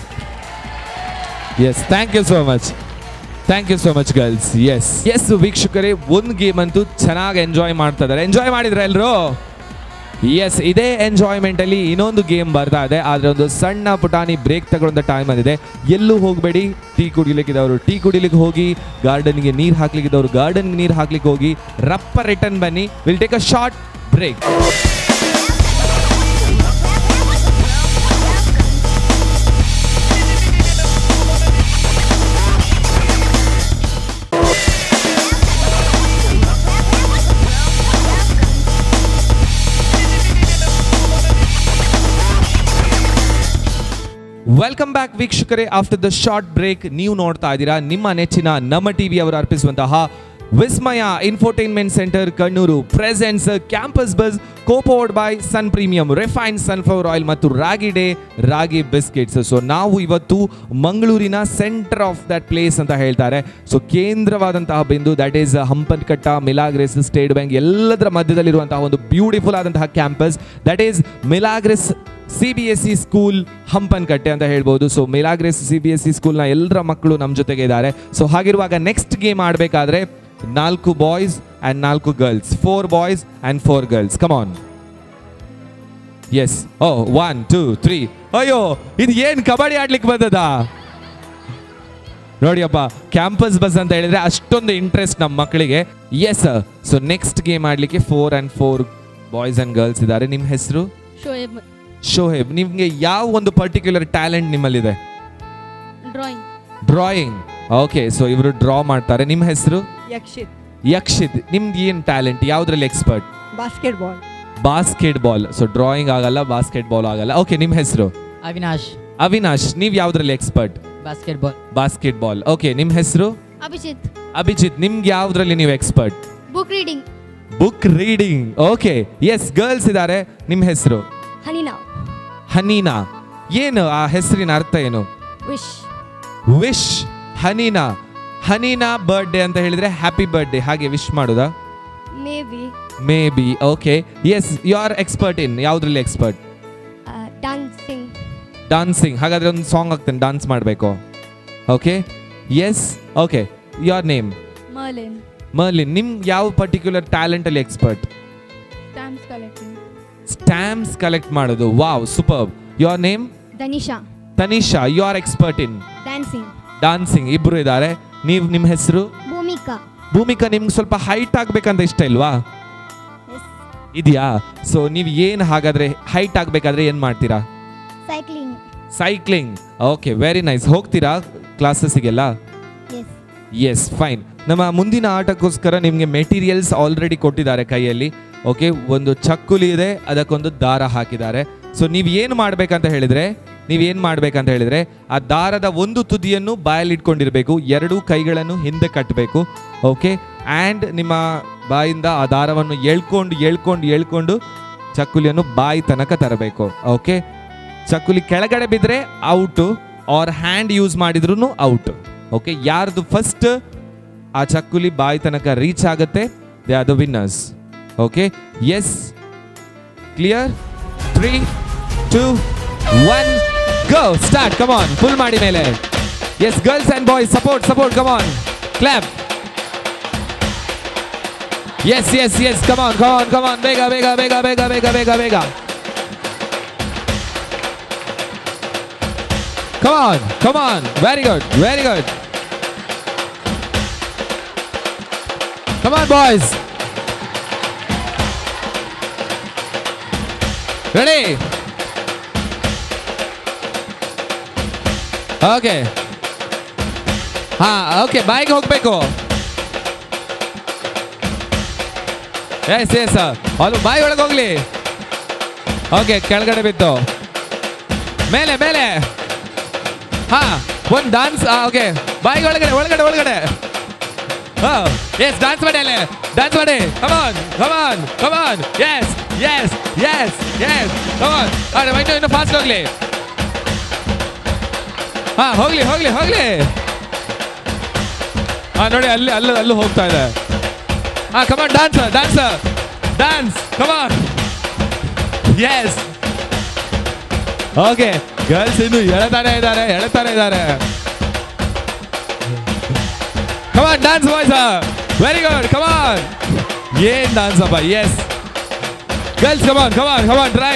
yes thank you so much thank you so much girls yes yes ವೀಕ್ಷಕರೇ ಒಂದು ಗೇಮ್ ಅಂತೂ ಚೆನ್ನಾಗಿ ಎಂಜಾಯ್ ಮಾಡ್ತಾ ಇದ್ದಾರೆ ಎಂಜಾಯ್ ಮಾಡಿದ್ರೆ ಎಲ್ಲರೂ ಎಸ್ ಇದೇ ಎಂಜಾಯ್ಮೆಂಟ್ ಅಲ್ಲಿ ಇನ್ನೊಂದು ಗೇಮ್ ಬರ್ತಾ ಇದೆ ಆದ್ರೆ ಒಂದು ಸಣ್ಣ ಪುಟಾಣಿ ಬ್ರೇಕ್ ತಗೊಳ್ಳೋ ಟೈಮ್ ಬಂದಿದೆ ಎಲ್ಲೂ ಹೋಗಬೇಡಿ ಟೀ ಕುಡಿಲಿಕ್ಕಿದವರು ಟೀ ಕುಡಿಲಿಕ್ಕೆ ಹೋಗಿ ಗಾರ್ಡನ್ಗೆ ನೀರು ಹಾಕ್ಲಿಕ್ಕಿದವರು ಗಾರ್ಡನ್ಗೆ ನೀರು ಹಾಕ್ಲಿಕ್ಕೆ ಹೋಗಿ ರಪ್ಪ ರಿಟರ್ನ್ ಬನ್ನಿ will take a short break welcome back ವೀಕ್ಷಕರೇ ಆಫ್ಟರ್ ದ ಶಾರ್ಟ್ ಬ್ರೇಕ್ ನೀವು ನೋಡ್ತಾ ಇದ್ದೀರಾ ನಿಮ್ಮ ನೆಚ್ಚಿನ ನಮ್ಮ ಟಿವಿ ಅವರು ಅರ್ಪಿಸುವಂತಹ ವಿಸ್ಮಯ ಇನ್ಫೋಟೈನ್ಮೆಂಟ್ ಸೆಂಟರ್ ಕಣ್ಣೂರು ಪ್ರೆಸೆನ್ಸ್ campus bus copowered by sun premium refined sunflower oil ಮತ್ತು ರಾಗಿ ಡೇ ರಾಗಿ ಬಿಸ್ಕೆಟ್ಸ್ ಸೊ ನಾವು ಇವತ್ತು ಮಂಗಳೂರಿನ ಸೆಂಟರ್ ಆಫ್ ದಟ್ ಪ್ಲೇಸ್ ಅಂತ ಹೇಳ್ತಾರೆ ಸೊ ಕೇಂದ್ರವಾದಂತಹ ಬಿಂದು that is Hampankatta Milagres state bank ಎಲ್ಲದರ ಮಧ್ಯದಲ್ಲಿರುವಂತಹ ಒಂದು ಬ್ಯೂಟಿಫುಲ್ ಆದಂತಹ campus that is ಮಿಲಾಗ್ರೆಸ್ C B S C school Hampankatta ಅಂತ ಹೇಳ್ಬೋದು so Milagres C B S C ಸ್ಕೂಲ್ನ ಎಲ್ಲರ ಮಕ್ಕಳು ನಮ್ಮ ಜೊತೆಗೆ ಇದ್ದಾರೆ ಸೊ ಹಾಗಿರುವಾಗ ನೆಕ್ಸ್ಟ್ ಗೇಮ್ ಆಡಬೇಕಾದ್ರೆ ನಾಲ್ಕು ಬಾಯ್ಸ್ ಆ್ಯಂಡ್ ನಾಲ್ಕು girls four boys and four girls come on yes oh one two three ಅಯ್ಯೋ ಇದು ಏನು ಕಬಡ್ಡಿ ಆಡ್ಲಿಕ್ಕೆ ಬಂದದಾ ನೋಡಿಯಪ್ಪ ಕ್ಯಾಂಪಸ್ ಬಸ್ ಅಂತ ಹೇಳಿದ್ರೆ ಅಷ್ಟೊಂದು ಇಂಟ್ರೆಸ್ಟ್ ನಮ್ಮ ಮಕ್ಕಳಿಗೆ ಎಸ್ ಸೊ ನೆಕ್ಸ್ಟ್ ಗೇಮ್ ಆಡ್ಲಿಕ್ಕೆ four and four boys and girls ಇದ್ದಾರೆ ನಿಮ್ಮ ಹೆಸರು ಶೋಯಬ್ ಶೋಹೇಬ್ ನಿಮ್ಗೆ ಯಾವ ಒಂದು ಪರ್ಟಿಕ್ಯುಲರ್ ಟ್ಯಾಲೆಂಟ್ ನಿಮ್ಮಲ್ಲಿದೆ ಡ್ರಾಯಿಂಗ್ ಡ್ರಾಯಿಂಗ್ ಓಕೆ ಸೊ ಇವರು ಡ್ರಾ ಮಾಡ್ತಾರೆ ನಿಮ್ಮ ಹೆಸರು ಯಕ್ಷಿತ್ ಯಕ್ಷಿತ್ ನಿಮ್ದು ಏನು ಟ್ಯಾಲೆಂಟ್ ಯಾವ್ದ್ರಲ್ಲಿ expert basketball basketball so drawing ಆಗಲ್ಲ ಬಾಸ್ಕೆಟ್ ಬಾಲ್ ಆಗಲ್ಲ ಓಕೆ ನಿಮ್ಮ ಹೆಸರು ಅವಿನಾಶ್ ಅವಿನಾಶ್ ನೀವು ಯಾವ್ದ್ರಲ್ಲಿ expert basketball basketball okay ನಿಮ್ಮ ಹೆಸರು ಅಭಿಜಿತ್ ಅಭಿಜಿತ್ ನಿಮ್ಗೆ ಯಾವ್ದ್ರಲ್ಲಿ ನೀವು expert book reading book reading okay yes girls ಇದ್ದಾರೆ ನಿಮ್ಮ ಹೆಸರು ಹನಿನಾ ಹನೀನಾ ಏನು ಆ ಹೆಸರಿನ ಅರ್ಥ ಏನು Wish. Wish Hanina Hanina birthday ಅಂತ ಹೇಳಿದ್ರೆ ಹ್ಯಾಪಿ ಬರ್ಡೇ ಹಾಗೆ ವಿಶ್ ಮಾಡೋದಾ Maybe. Maybe okay yes you are expert in ಯಾವ್ದ್ರಲ್ಲಿ ಎಕ್ಸ್ಪರ್ಟ್ Uh, dancing. ಡಾನ್ಸಿಂಗ್ ಹಾಗಾದ್ರೆ ಒಂದು ಸಾಂಗ್ ಹಾಕ್ತೇನೆ ಡಾನ್ಸ್ ಮಾಡಬೇಕು okay yes okay your name Merlin. Merlin ನಿಮ್ ಯಾವ ಪರ್ಟಿಕ್ಯುಲರ್ ಟ್ಯಾಲೆಂಟ್ ಅಲ್ಲಿ expert Stamps collecting. Stamps collect ಮಾಡೋದು wow super your name Danisha. Tanisha you are expert in Dancing. Dancing ಇಬ್ರು ಇದ್ದಾರೆ ನೀವು ನಿಮ್ಮ ಹೆಸರು Bhumika. ಭೂಮಿಕಾ ನಿಮ್ಗೆ ಸ್ವಲ್ಪ ಹೈಟ್ ಆಗ್ಬೇಕಂತ ಇಷ್ಟ ಇಲ್ವಾ Yes. ಇದೆಯಾ ಸೊ ನೀವು ಏನು ಹಾಗಾದ್ರೆ ಹೈಟ್ ಆಗ್ಬೇಕಾದ್ರೆ ಏನು ಮಾಡ್ತೀರಾ Cycling. Cycling okay very nice ಹೋಗ್ತೀರಾ ಕ್ಲಾಸಸ್ಸಿಗೆಲ್ಲ Yes. ಎಸ್ ಫೈನ್ ನಮ್ಮ ಮುಂದಿನ ಆಟಕ್ಕೋಸ್ಕರ ನಿಮಗೆ ಮೆಟೀರಿಯಲ್ಸ್ ಆಲ್ರೆಡಿ ಕೊಟ್ಟಿದ್ದಾರೆ ಕೈಯಲ್ಲಿ ಓಕೆ ಒಂದು ಚಕ್ಕುಲಿ ಇದೆ ಅದಕ್ಕೊಂದು ದಾರ ಹಾಕಿದ್ದಾರೆ ಸೊ ನೀವು ಏನು ಮಾಡ್ಬೇಕಂತ ಹೇಳಿದ್ರೆ ನೀವೇನು ಮಾಡ್ಬೇಕಂತ ಹೇಳಿದ್ರೆ ಆ ದಾರದ ಒಂದು ತುದಿಯನ್ನು ಬಾಯಲ್ಲಿ ಇಟ್ಕೊಂಡಿರ್ಬೇಕು ಎರಡೂ ಕೈಗಳನ್ನು ಹಿಂದೆ ಕಟ್ಟಬೇಕು ಓಕೆ ಆ್ಯಂಡ್ ನಿಮ್ಮ ಬಾಯಿಂದ ಆ ದಾರವನ್ನು ಎಳ್ಕೊಂಡು ಎಳ್ಕೊಂಡು ಎಳ್ಕೊಂಡು ಚಕ್ಕುಲಿಯನ್ನು ಬಾಯಿ ತನಕ ತರಬೇಕು ಓಕೆ ಚಕ್ಕುಲಿ ಕೆಳಗಡೆ ಬಿದ್ದರೆ ಔಟು ಆರ್ ಹ್ಯಾಂಡ್ ಯೂಸ್ ಮಾಡಿದ್ರು ಔಟ್ ಓಕೆ ಯಾರ್ದು ಫಸ್ಟ್ ಆ ಚಕ್ಕುಲಿ ಬಾಯಿ ತನಕ ರೀಚ್ ಆಗುತ್ತೆ they are the winners okay yes clear three two one go start come on full ಮಾಡಿ ಮೇಲೆ yes girls and boys support support come on clap yes yes yes come on come on come on ಬೇಗ ಬೇಗ ಬೇಗ ಬೇಗ ಬೇಗ ಬೇಗ ಬೇಗ Come on, come on. Very good, very good. Come on, boys. Ready? Okay ಹಾ ಓಕೆ ಬಾಯಿಗೆ ಹೋಗ್ಬೇಕು ಎಸ್ ಎಸ್ ಅಲ್ಲಿ ಬಾಯಿ ಒಳಗೆ ಹೋಗ್ಲಿ ಓಕೆ ಕೆಳಗಡೆ ಬಿತ್ತು ಮೇಲೆ ಮೇಲೆ ಹಾ ಒಂದು ಡಾನ್ಸ್ ಓಕೆ ಬಾಯಿ ಒಳಗಡೆ ಒಳಗಡೆ ಒಳಗಡೆ ಎಸ್ ಡಾನ್ಸ್ ಮಾಡಿ ಅಲ್ಲೇ ಡಾನ್ಸ್ ಮಾಡಿ come on come on come on yes yes yes yes come on ಅರೆ ಮೈಂಡು ಇನ್ನು ಫಾಸ್ಟ್ ಹೋಗ್ಲಿ ಹಾ ಹೋಗ್ಲಿ ಹೋಗ್ಲಿ ಹೋಗ್ಲಿ ಹಾ ನೋಡಿ ಅಲ್ಲಿ ಅಲ್ಲೂ ಅಲ್ಲೂ ಹೋಗ್ತಾ ಇದೆ ಹಾ come on dance dance dance come on yes okay girls ಇನ್ನು ಎಳ್ತಾನೆ ಇದ್ದಾರೆ ಎಳ್ತಾನೆ ಇದ್ದಾರೆ come on dance boys very good come on ಏನ್ ಡಾನ್ಸ್ ಅಪ್ಪ yes girls come on come on come on try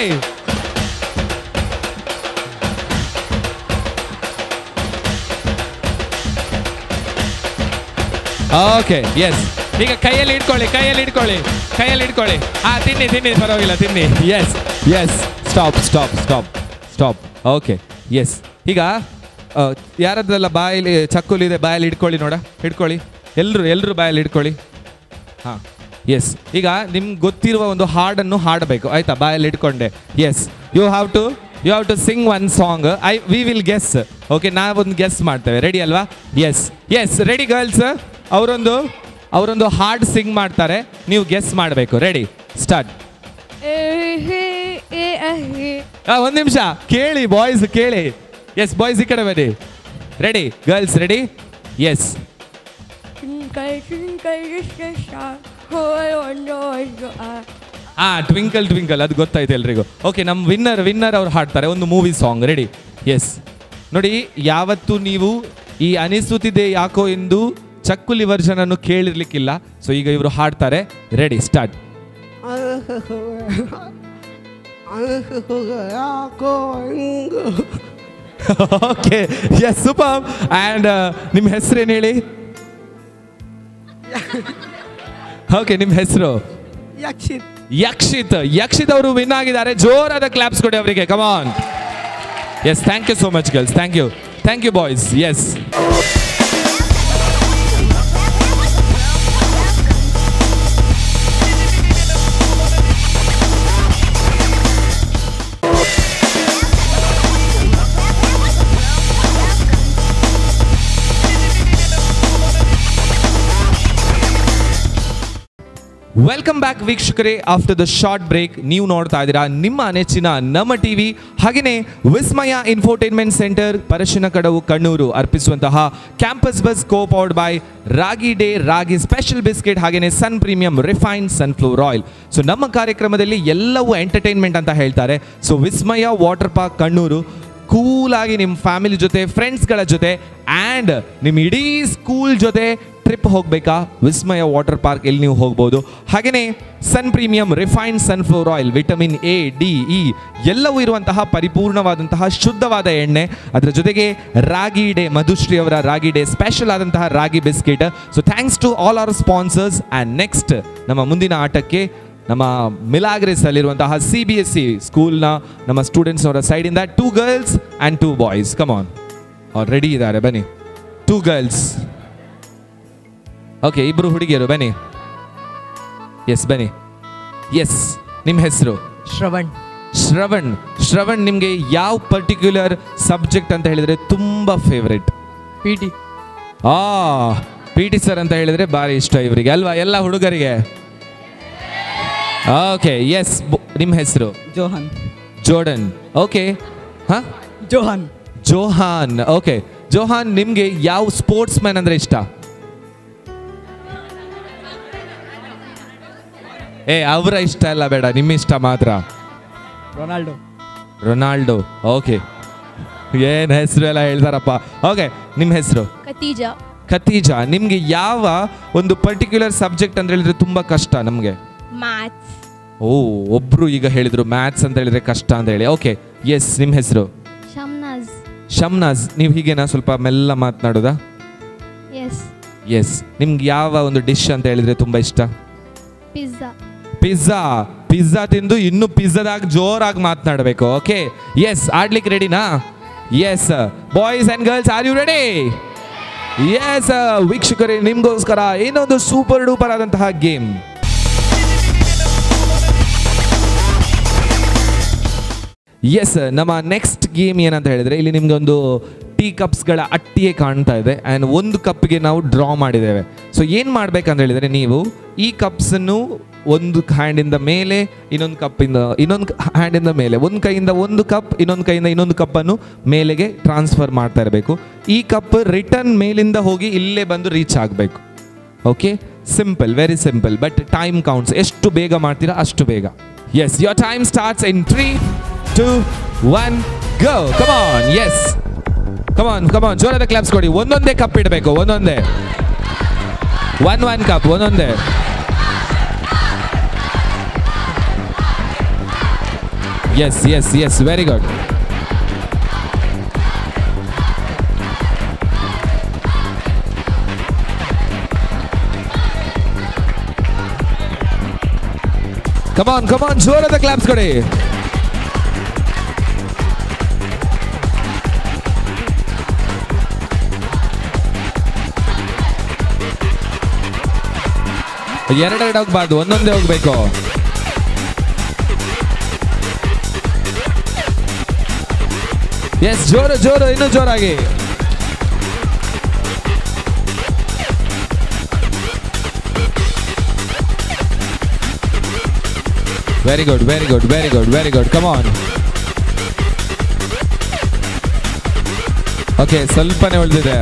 okay yes ಈಗ ಕೈಯಲ್ಲಿ ಇಟ್ಕೊಳ್ಳಿ ಕೈಯಲ್ಲಿ ಇಟ್ಕೊಳ್ಳಿ ಕೈಯಲ್ಲಿ ಇಟ್ಕೊಳ್ಳಿ ಹಾ ತಿನ್ನಿ ತಿನ್ನಿ ಪರವಾಗಿಲ್ಲ ತಿನ್ನಿ yes yes stop stop stop stop okay yes ಈಗ ಆ, ಯಾರದ್ದೆಲ್ಲ ಬಾಯಲ್ಲಿ ಚಕ್ಕುಲಿ ಇದೆ ಬಾಯಲ್ಲಿ ಇಟ್ಕೊಳ್ಳಿ ನೋಡ ಹಿಡ್ಕೊಳ್ಳಿ ಎಲ್ಲರೂ ಎಲ್ಲರೂ ಬಾಯಲ್ಲಿ ಇಟ್ಕೊಳ್ಳಿ ಹಾಂ ಎಸ್ ಈಗ ನಿಮ್ಗೆ ಗೊತ್ತಿರುವ ಒಂದು ಹಾಡನ್ನು ಹಾಡಬೇಕು ಆಯ್ತಾ ಬಾಯಲ್ಲಿ ಇಟ್ಕೊಂಡೆ yes you have to you have to sing one song I we will guess okay ನಾವೊಂದು ಗೆಸ್ ಮಾಡ್ತೇವೆ ರೆಡಿ ಅಲ್ವಾ ಎಸ್ ಎಸ್ ರೆಡಿ ಗರ್ಲ್ಸ್ ಅವರೊಂದು ಅವರೊಂದು ಹಾಡ್ ಸಿಂಗ್ ಮಾಡ್ತಾರೆ ನೀವು ಗೆಸ್ ಮಾಡಬೇಕು ರೆಡಿ ಸ್ಟಾರ್ಟ್ ಒಂದು ನಿಮಿಷ ಕೇಳಿ ಬಾಯ್ಸ್ ಕೇಳಿ ಎಸ್ ಬಾಯ್ಸ್ ಈ ಕಡೆ ಬನ್ನಿ ರೆಡಿ ಗರ್ಲ್ಸ್ ರೆಡಿ ಎಸ್ ಆ ಟ್ವಿಂಕಲ್ ಟ್ವಿಂಕಲ್ ಅದು ಗೊತ್ತಾಯ್ತು ಎಲ್ರಿಗೂ ಓಕೆ ನಮ್ಮ ವಿನ್ನರ್ ವಿನ್ನರ್ ಅವ್ರು ಹಾಡ್ತಾರೆ ಒಂದು ಮೂವಿ ಸಾಂಗ್ ರೆಡಿ ಎಸ್ ನೋಡಿ ಯಾವತ್ತು ನೀವು ಈ ಅನಿಸುತ್ತಿದೆ ಯಾಕೋ ಎಂದು ಚಕ್ಕುಲಿ ವರ್ಷನ್ ಅನ್ನು ಕೇಳಿರ್ಲಿಕ್ಕಿಲ್ಲ ಸೊ ಈಗ ಇವರು ಹಾಡ್ತಾರೆ ready start okay yes super and ನಿಮ್ಮ ಹೆಸರೇನು ಹೇಳಿ ಓಕೆ ನಿಮ್ಮ ಹೆಸರು ಯಕ್ಷಿತ್ ಯಕ್ಷಿತ್ ಯಕ್ಷಿತ್ ಅವರು ವಿನ್ ಆಗಿದ್ದಾರೆ ಜೋರಾದ ಕ್ಲಾಪ್ಸ್ ಕೊಡಿ ಅವರಿಗೆ come on yes thank you so much girls thank you thank you boys yes welcome back ವೀಕ್ಷಕರೇ ಆಫ್ಟರ್ ದ ಶಾರ್ಟ್ ಬ್ರೇಕ್ ನೀವು ನೋಡ್ತಾ ಇದ್ದೀರಾ ನಿಮ್ಮ ನೆಚ್ಚಿನ ನಮ್ಮ ಟಿವಿ ಹಾಗೆಯೇ ವಿಸ್ಮಯ ಇನ್ಫೋಟೈನ್ಮೆಂಟ್ ಸೆಂಟರ್ ಪರಶಿನ ಕಡವು ಕಣ್ಣೂರು ಅರ್ಪಿಸುವಂತಹ campus bus copowered by ragi day ragi special biscuit ಹಾಗೆಯೇ ಸನ್ premium refined sunflower oil so ನಮ್ಮ ಕಾರ್ಯಕ್ರಮದಲ್ಲಿ ಎಲ್ಲವೂ ಎಂಟರ್ಟೈನ್ಮೆಂಟ್ ಅಂತ ಹೇಳ್ತಾರೆ so Vismaya water park Kannur ಕೂಲಾಗಿ ನಿಮ್ಮ ಫ್ಯಾಮಿಲಿ ಜೊತೆ ಫ್ರೆಂಡ್ಸ್ಗಳ ಜೊತೆ ಆ್ಯಂಡ್ ನಿಮ್ಮ ಇಡೀ ಸ್ಕೂಲ್ ಜೊತೆ ಟ್ರಿಪ್ ಹೋಗಬೇಕಾ ವಿಸ್ಮಯ ವಾಟರ್ ಪಾರ್ಕ್ ಇಲ್ಲಿ ನೀವು ಹೋಗ್ಬೋದು ಹಾಗೆಯೇ ಸನ್ premium refined sunflower oil vitamin A D E ಎಲ್ಲವೂ ಇರುವಂತಹ ಪರಿಪೂರ್ಣವಾದಂತಹ ಶುದ್ಧವಾದ ಎಣ್ಣೆ ಅದರ ಜೊತೆಗೆ ರಾಗಿ ಡೇ ಮಧುಶ್ರೀ ಅವರ ರಾಗಿ ಡೇ ಸ್ಪೆಷಲ್ ಆದಂತಹ ragi biscuit so thanks to all our sponsors and next ನಮ್ಮ ಮುಂದಿನ ಆಟಕ್ಕೆ ನಮ್ಮ ಮಿಲಾಗ್ರೆಸ್ ಅಲ್ಲಿರುವಂತಹ ಸಿ ಬಿ ಎಸ್ ಸಿ ಸ್ಕೂಲ್ನ ನಮ್ಮ ಸ್ಟೂಡೆಂಟ್ಸ್ ಅವರ ಸೈಡಿಂದ two girls and two boys come on ಅವ್ರು ರೆಡಿ ಇದ್ದಾರೆ ಬನ್ನಿ ಟೂ ಗರ್ಲ್ಸ್ ಓಕೆ ಇಬ್ರು ಹುಡುಗಿಯರು ಬನ್ನಿ ಎಸ್ ಬನ್ನಿ ಎಸ್ ನಿಮ್ಮ ಹೆಸರು ಶ್ರವಣ್ ಶ್ರವಣ್ ಶ್ರವಣ್ ನಿಮಗೆ ಯಾವ ಪರ್ಟಿಕ್ಯುಲರ್ ಸಬ್ಜೆಕ್ಟ್ ಅಂತ ಹೇಳಿದ್ರೆ ತುಂಬ ಫೇವ್ರೆಟ್ ಪಿ ಟಿ ಆ ಪಿ ಟಿ ಸರ್ ಅಂತ ಹೇಳಿದ್ರೆ ಭಾರಿ ಇಷ್ಟ ಇವರಿಗೆ ಅಲ್ವಾ ಎಲ್ಲ ಹುಡುಗರಿಗೆ ಓಕೆ ಎಸ್ ನಿಮ್ಮ ಹೆಸರು ಜೋಹನ್ ಜೋರ್ಡನ್ ಓಕೆ ಹಾ ಜೋಹನ್ ಜೋಹಾನ್ ಓಕೆ ಜೋಹಾನ್ ನಿಮಗೆ ಯಾವ ಸ್ಪೋರ್ಟ್ಸ್ ಮ್ಯಾನ್ ಅಂದ್ರೆ ಇಷ್ಟ ಏ ಅವರ ಇಷ್ಟ ಎಲ್ಲ ಬೇಡ ನಿಮ್ಮ ಇಷ್ಟ ಮಾತ್ರ ರೊನಾಲ್ಡೋ ರೊನಾಲ್ಡೋ ಓಕೆ ಏನು ಹೆಸರು ಎಲ್ಲ ಹೇಳ್ತಾರಪ್ಪ ಓಕೆ ನಿಮ್ಮ ಹೆಸರು Katija. ಖತೀಜಾ ನಿಮಗೆ ಯಾವ ಒಂದು ಪರ್ಟಿಕ್ಯುಲರ್ ಸಬ್ಜೆಕ್ಟ್ ಅಂತ ಹೇಳಿದ್ರೆ ತುಂಬ ಕಷ್ಟ ನಮಗೆ Maths. ಓ ಒಬ್ರು ಈಗ ಹೇಳಿದ್ರು ಮ್ಯಾಥ್ಸ್ ಅಂತ ಹೇಳಿದ್ರೆ ಕಷ್ಟ ಅಂತ ಹೇಳಿ ಓಕೆ ಎಸ್ ನಿಮ್ಮ ಹೆಸರು Shamnaz. ಶಮ್ನಾಜ್ ನೀವು ಹೀಗೇನಾ ಸ್ವಲ್ಪ ಮೆಲ್ಲ ಮಾತನಾಡೋದಾ Yes. ಎಸ್ ನಿಮ್ಗೆ ಯಾವ ಒಂದು ಡಿಶ್ ಅಂತ ಹೇಳಿದ್ರೆ ತುಂಬ ಇಷ್ಟ Pizza. ಪಿಜ್ಜಾ ಪಿಜ್ಜಾ ತಿಂದು ಇನ್ನು ಪಿಜ್ಜಾದಾಗ ಜೋರಾಗಿ ಮಾತನಾಡಬೇಕು ಓಕೆ ಎಸ್ ಆಡ್ಲಿಕ್ಕೆ ರೆಡಿನಾ yes boys and girls are you ready yes ವೀಕ್ಷಕರೇ ನಿಮಗೋಸ್ಕರ ಇನ್ನೊಂದು ಸೂಪರ್ ಡೂಪರ್ ಆದಂತಹ ಗೇಮ್ ಎಸ್ ನಮ್ಮ ನೆಕ್ಸ್ಟ್ ಗೇಮ್ ಏನಂತ ಹೇಳಿದ್ರೆ ಇಲ್ಲಿ ನಿಮ್ಗೆ ಒಂದು ಟೀ ಕಪ್ಸ್ಗಳ ಅಟ್ಟಿಗೆ ಕಾಣ್ತಾ ಇದೆ ಆ್ಯಂಡ್ ಒಂದು ಕಪ್ಗೆ ನಾವು ಡ್ರಾ ಮಾಡಿದ್ದೇವೆ ಸೊ ಏನು ಮಾಡ್ಬೇಕಂತ ಹೇಳಿದ್ರೆ ನೀವು ಈ ಕಪ್ಸನ್ನು ಒಂದು ಹ್ಯಾಂಡಿಂದ ಮೇಲೆ ಇನ್ನೊಂದು ಕಪ್ಪಿಂದ ಇನ್ನೊಂದು ಹ್ಯಾಂಡಿಂದ ಮೇಲೆ ಒಂದು ಕೈಯಿಂದ ಒಂದು ಕಪ್ ಇನ್ನೊಂದು ಕೈಯಿಂದ ಇನ್ನೊಂದು ಕಪ್ಪನ್ನು ಮೇಲೆಗೆ ಟ್ರಾನ್ಸ್ಫರ್ ಮಾಡ್ತಾ ಇರಬೇಕು ಈ ಕಪ್ ರಿಟರ್ನ್ ಮೇಲಿಂದ ಹೋಗಿ ಇಲ್ಲೇ ಬಂದು ರೀಚ್ ಆಗಬೇಕು okay simple very simple but time counts ಎಷ್ಟು ಬೇಗ ಮಾಡ್ತೀರಾ ಅಷ್ಟು ಬೇಗ yes your time starts in three two one go come on yes come on come on ಜೋರಾದ ಕ್ಲಾಪ್ಸ್ ಕೊಡಿ ಒಂದೊಂದೇ ಕಪ್ ಇಡಬೇಕು ಒಂದೊಂದೇ ಒನ್ ಒನ್ ಕಪ್ ಒಂದೊಂದೇ yes yes yes very good come on come on ಜೋರಾದ ಕ್ಲಾಪ್ಸ್ ಕೊಡಿ ಎರಡೆರಡು ಹೋಗ್ಬಾರ್ದು ಒಂದೊಂದೇ ಹೋಗ್ಬೇಕು ಎಸ್ ಜೋರು ಜೋರು ಇನ್ನೂ ಜೋರಾಗಿ very good very good very good very good come on okay ಸ್ವಲ್ಪನೇ ಉಳಿದಿದೆ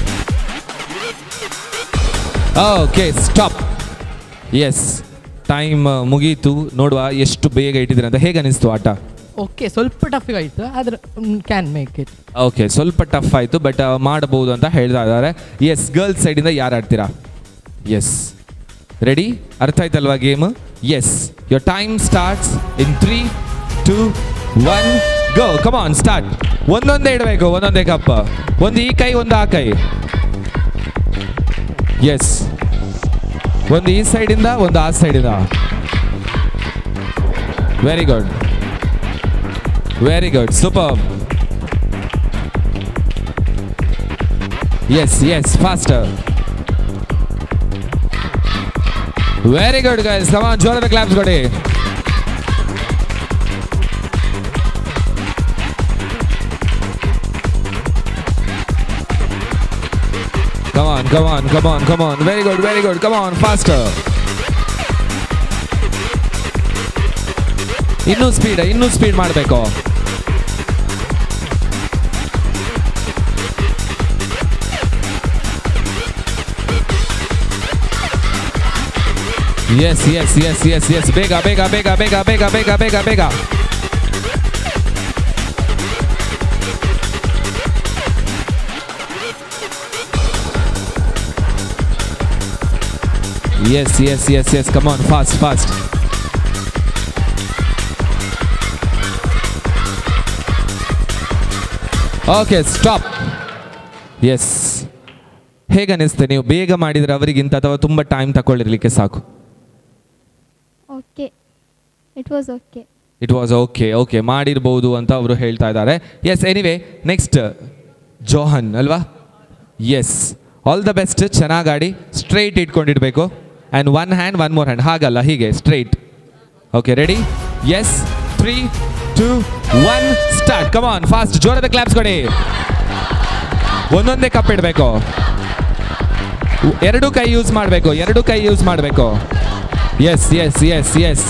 ಓಕೆ ಸ್ಟಾಪ್ ಎಸ್ ಟೈಮ್ ಮುಗೀತು ನೋಡುವ ಎಷ್ಟು ಬೇಗ ಇಟ್ಟಿದ್ದೀರ ಅಂತ ಹೇಗೆ ಅನಿಸ್ತು ಆಟ ಓಕೆ ಸ್ವಲ್ಪ ಟಫ್ ಆಯ್ತು ಆದ್ರೆ ಕ್ಯಾನ್ ಮೇಕ್ ಇಟ್ ಓಕೆ ಸ್ವಲ್ಪ ಟಫ್ ಆಯಿತು ಬಟ್ ಮಾಡಬಹುದು ಅಂತ ಹೇಳ್ತಾ ಇದ್ದಾರೆ ಎಸ್ ಗರ್ಲ್ಸ್ ಸೈಡಿಂದ ಯಾರು ಆಡ್ತೀರಾ ಎಸ್ ರೆಡಿ ಅರ್ಥ ಆಯ್ತಲ್ವಾ game yes your time starts in three two one go come on start ಒಂದೊಂದೇ ಇಡಬೇಕು ಒಂದೊಂದೇ ಕಪ್ ಒಂದು ಈ ಕೈ ಒಂದು ಆ ಕೈ ಎಸ್ ಒಂದು ಈ ಸೈಡಿಂದ ಒಂದು ಆ ಸೈಡಿಂದ very good very good super yes yes faster very good guys come on ಜೋರದ ಕ್ಲಾಪ್ಸ್ ಕೊಡಿ Come on, come on, come on, come on. Very good, very good. Come on, faster. ಇನ್ನೂ ಸ್ಪೀಡ್ ಇನ್ನೂ ಸ್ಪೀಡ್ ಮಾಡಬೇಕು yes yes yes yes yes ಬೇಗ ಬೇಗ ಬೇಗ ಬೇಗ ಬೇಗ ಬೇಗ ಬೇಗ ಬೇಗ Yes, yes, yes, yes. Come on, fast, fast. Okay stop yes ಹೇಗೆ ಅನಿಸ್ತೆ ನೀವು ಬೇಗ ಮಾಡಿದ್ರೆ ಅವರಿಗಿಂತ ಅಥವಾ ತುಂಬ ಟೈಮ್ ತಗೊಳ್ಳಿರ್ಲಿಕ್ಕೆ ಸಾಕು okay it was okay it was okay okay ಮಾಡಿರ್ಬೋದು ಅಂತ ಅವರು ಹೇಳ್ತಾ ಇದ್ದಾರೆ ಎಸ್ ಎನಿವೆ ನೆಕ್ಸ್ಟ್ ಜೋಹನ್ ಅಲ್ವಾ ಎಸ್ ಆಲ್ ದ ಬೆಸ್ಟ್ ಚೆನ್ನಾಗಿ ಆಡಿ ಸ್ಟ್ರೈಟ್ ಇಟ್ಕೊಂಡಿಡ್ಬೇಕು and one hand one more hand ಹಾಗಲ್ಲ ಹೀಗೆ straight okay ready yes three two one start come on fast ಜೋರದ ಕ್ಲಾಪ್ಸ್ ಕೊಡಿ ಒಂದೊಂದೇ ಕಪ್ ಇಡಬೇಕು ಎರಡು ಕೈ ಯೂಸ್ ಮಾಡಬೇಕು ಎರಡು ಕೈ ಯೂಸ್ ಮಾಡಬೇಕು yes yes yes yes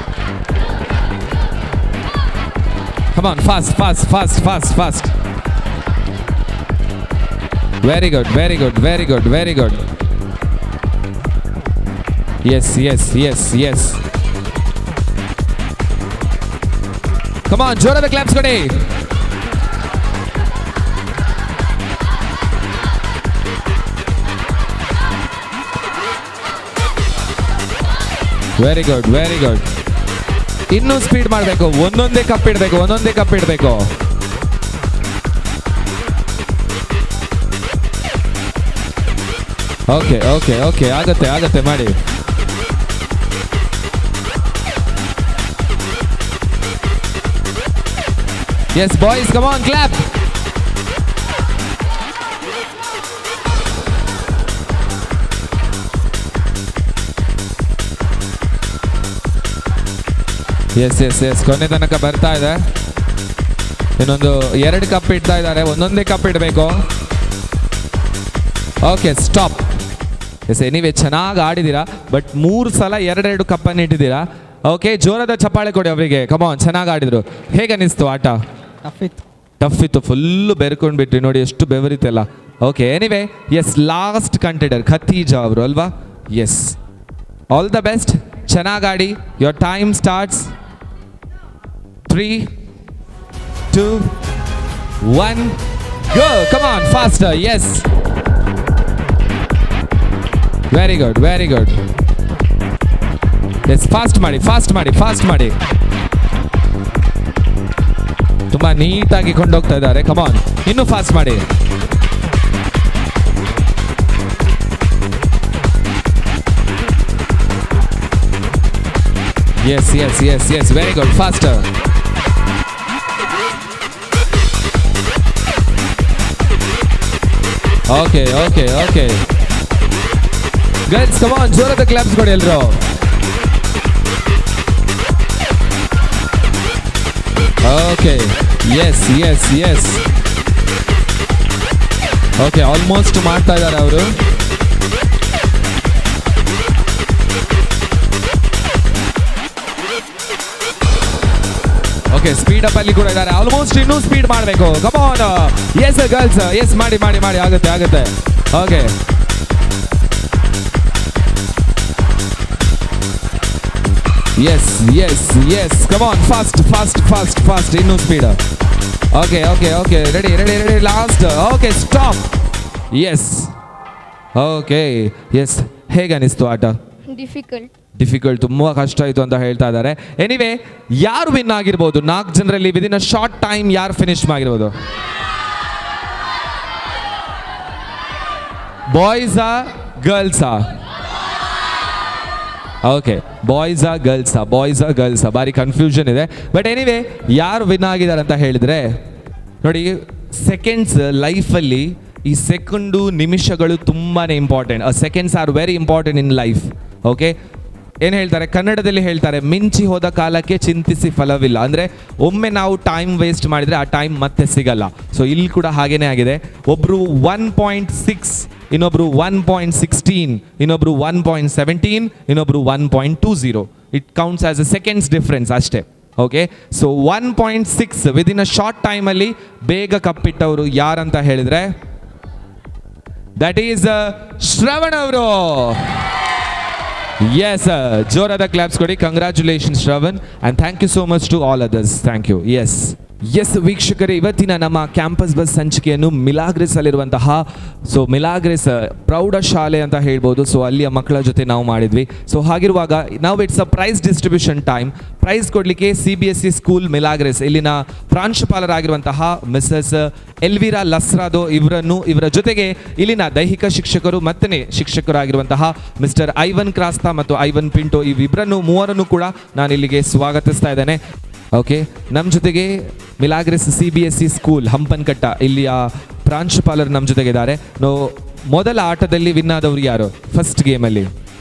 Come on, fast, fast, fast, fast, fast. Very good, very good, very good, very good. Yes, yes, yes, yes. Come on, ಜೋರಾದ ಕ್ಲಾಪ್ಸ್ ಕೊಡಿ ವೆರಿ ಗುಡ್ ವೆರಿ ಗುಡ್ ಇನ್ನೂ speed ಮಾಡಬೇಕು ಒಂದೊಂದೇ cup ಇಡಬೇಕು ಒಂದೊಂದೇ cup ಇಡಬೇಕು okay okay okay ಆಗತ್ತೆ ಆಗತ್ತೆ ಮಾಡಿ yes boys come on clap yes yes yes ಕೊನೆ ತನಕ ಬರ್ತಾ ಇದೆ ಇನ್ನೊಂದು ಎರಡು ಕಪ್ ಇಡ್ತಾ ಇದ್ದಾರೆ ಒಂದೊಂದೇ ಕಪ್ ಇಡಬೇಕು ಓಕೆ ಸ್ಟಾಪ್ ಎಸ್ ಎನಿವೆ ಚೆನ್ನಾಗಿ ಆಡಿದ್ದೀರಾ ಬಟ್ ಮೂರು ಸಲ ಎರಡೆರಡು ಕಪ್ಪನ್ನು ಇಟ್ಟಿದ್ದೀರಾ ಓಕೆ ಜೋರದ ಚಪ್ಪಾಳೆ ಕೊಡಿ ಅವರಿಗೆ ಕಮಾನ್ ಚೆನ್ನಾಗಿ ಆಡಿದ್ರು ಹೇಗೆ ಅನಿಸ್ತು ಆಟ ಟಫ್ ಇತ್ತು ಟಫ್ ಇತ್ತು ಫುಲ್ಲು ಬೆರ್ಕೊಂಡು ಬಿಟ್ರಿ ನೋಡಿ ಎಷ್ಟು ಬೆವರಿತೆಲ್ಲ okay anyway yes last contender Khatija ಅವರು ಅಲ್ವಾ ಎಸ್ ಆಲ್ ದ ಬೆಸ್ಟ್ ಚೆನ್ನಾಗಿ ಆಡಿ your time starts three two one go come on faster yes very good very good yes fast ಮಾಡಿ ಫಾಸ್ಟ್ ಮಾಡಿ ಫಾಸ್ಟ್ ಮಾಡಿ ತುಂಬಾ ನೀಟಾಗಿ ಕೊಂಡೋಗ್ತಾ ಇದ್ದಾರೆ ಕಮಾನ್ ಇನ್ನೂ ಫಾಸ್ಟ್ ಮಾಡಿ yes yes yes yes very good faster okay okay okay girls come on ಜೋರದ ಕ್ಲಾಪ್ಸ್ ಕೊಡಿ ಎಲ್ರು okay yes yes yes okay almost ಮಾಡ್ತಾ ಇದ್ದಾರೆ ಅವರು ಓಕೆ ಸ್ಪೀಡ್ ಅಪ್ ಅಲ್ಲಿ ಕೂಡ ಇದ್ದಾರೆ ಆಲ್ಮೋಸ್ಟ್ ಇನ್ನೂ ಸ್ಪೀಡ್ ಮಾಡಬೇಕು ಕಮಾನ್ ಎಸ್ ಗರ್ಲ್ಸ್ ಎಸ್ ಮಾಡಿ ಮಾಡಿ ಮಾಡಿ ಆಗುತ್ತೆ ಆಗುತ್ತೆ okay yes yes yes come on fast fast fast fast ಇನ್ನೂ speed okay okay okay ready ready ready last okay stop yes okay yes ಹೇಗೆ ಅನಿಸ್ತು ಆಟ ಡಿಫಿಕಲ್ಟ್ ಡಿಫಿಕಲ್ಟ್ ತುಂಬ ಕಷ್ಟ ಆಯಿತು ಅಂತ ಹೇಳ್ತಾ ಇದ್ದಾರೆ ಎನಿವೆ ಯಾರು ವಿನ್ ಆಗಿರ್ಬೋದು ನಾಲ್ಕು ಜನರಲ್ಲಿ ವಿದಿನ್ ಅ ಶಾರ್ಟ್ ಟೈಮ್ ಯಾರು ಫಿನಿಶ್ ಆಗಿರ್ಬೋದು ಬಾಯ್ಸಾ ಗರ್ಲ್ಸಾ ಓಕೆ ಬಾಯ್ಸಾ ಗರ್ಲ್ಸಾ ಬಾಯ್ಸಾ ಗರ್ಲ್ಸಾ ಭಾರಿ ಕನ್ಫ್ಯೂಷನ್ ಇದೆ ಬಟ್ ಎನಿವೆ ಯಾರು ವಿನ್ ಆಗಿದ್ದಾರೆ ಅಂತ ಹೇಳಿದ್ರೆ ನೋಡಿ ಸೆಕೆಂಡ್ಸ್ ಲೈಫಲ್ಲಿ ಈ ಸೆಕೆಂಡು ನಿಮಿಷಗಳು ತುಂಬಾ important seconds are very important in life okay ಏನು ಹೇಳ್ತಾರೆ ಕನ್ನಡದಲ್ಲಿ ಹೇಳ್ತಾರೆ ಮಿಂಚಿ ಹೋದ ಕಾಲಕ್ಕೆ ಚಿಂತಿಸಿ ಫಲವಿಲ್ಲ ಅಂದರೆ ಒಮ್ಮೆ ನಾವು ಟೈಮ್ ವೇಸ್ಟ್ ಮಾಡಿದರೆ ಆ ಟೈಮ್ ಮತ್ತೆ ಸಿಗಲ್ಲ ಸೊ ಇಲ್ಲಿ ಕೂಡ ಹಾಗೇನೇ ಆಗಿದೆ ಒಬ್ಬರು ಒನ್ ಪಾಯಿಂಟ್ ಸಿಕ್ಸ್ ಇನ್ನೊಬ್ರು ಒನ್ ಪಾಯಿಂಟ್ ಸಿಕ್ಸ್ಟೀನ್ ಇನ್ನೊಬ್ರು ಒನ್ ಪಾಯಿಂಟ್ ಸೆವೆಂಟೀನ್ ಇನ್ನೊಬ್ರು one point two zero it counts as a seconds difference ಅಷ್ಟೇ okay so one point six within a short ಟೈಮಲ್ಲಿ ಬೇಗ ಕಪ್ಪಿಟ್ಟವರು ಯಾರಂತ ಹೇಳಿದ್ರೆ ದಟ್ ಈಸ್ ಶ್ರವಣ್ ಅವರು ಎಸ್ ಜೋರಾದ ಕ್ಲಾಪ್ಸ್ ಕೊಡಿ congratulation Shravan and thank you so much to all others thank you yes yes ವೀಕ್ಷಕರೇ ಇವತ್ತಿನ ನಮ್ಮ ಕ್ಯಾಂಪಸ್ ಬಸ್ ಸಂಚಿಕೆಯನ್ನು ಮಿಲಾಗ್ರೆಸ್ ಅಲ್ಲಿರುವಂತಹ ಸೊ ಮಿಲಾಗ್ರೆಸ್ ಪ್ರೌಢಶಾಲೆ ಅಂತ ಹೇಳ್ಬೋದು ಸೊ ಅಲ್ಲಿಯ ಮಕ್ಕಳ ಜೊತೆ ನಾವು ಮಾಡಿದ್ವಿ ಸೊ ಹಾಗಿರುವಾಗ ನಾವು it's a prize distribution time prize ಕೊಡಲಿಕ್ಕೆ C B S C school Milagres ಇಲ್ಲಿನ ಪ್ರಾಂಶುಪಾಲರಾಗಿರುವಂತಹ ಮಿಸಸ್ ಎಲ್ವಿರಾ ಲಸ್ರಾದೋ ಇವರನ್ನು ಇವರ ಜೊತೆಗೆ ಇಲ್ಲಿನ ದೈಹಿಕ ಶಿಕ್ಷಕರು ಮತ್ತನೇ ಶಿಕ್ಷಕರಾಗಿರುವಂತಹ ಮಿಸ್ಟರ್ ಐವನ್ ಕ್ರಾಸ್ತಾ ಮತ್ತು ಐವನ್ ಪಿಂಟೋ ಇವಿಬ್ಬರನ್ನು ಮೂವರನ್ನು ಕೂಡ ನಾನು ಇಲ್ಲಿಗೆ ಸ್ವಾಗತಿಸ್ತಾ ಇದ್ದೇನೆ ಓಕೆ ನಮ್ಮ ಜೊತೆಗೆ Milagres C B S C school Hampankatta ಇಲ್ಲಿಯ ಪ್ರಾಂಶುಪಾಲರು ನಮ್ಮ ಜೊತೆಗಿದ್ದಾರೆ ನೋ ಮೊದಲ ಆಟದಲ್ಲಿ ವಿನ್ ಆದವರು ಯಾರು ಫಸ್ಟ್ ಗೇಮಲ್ಲಿ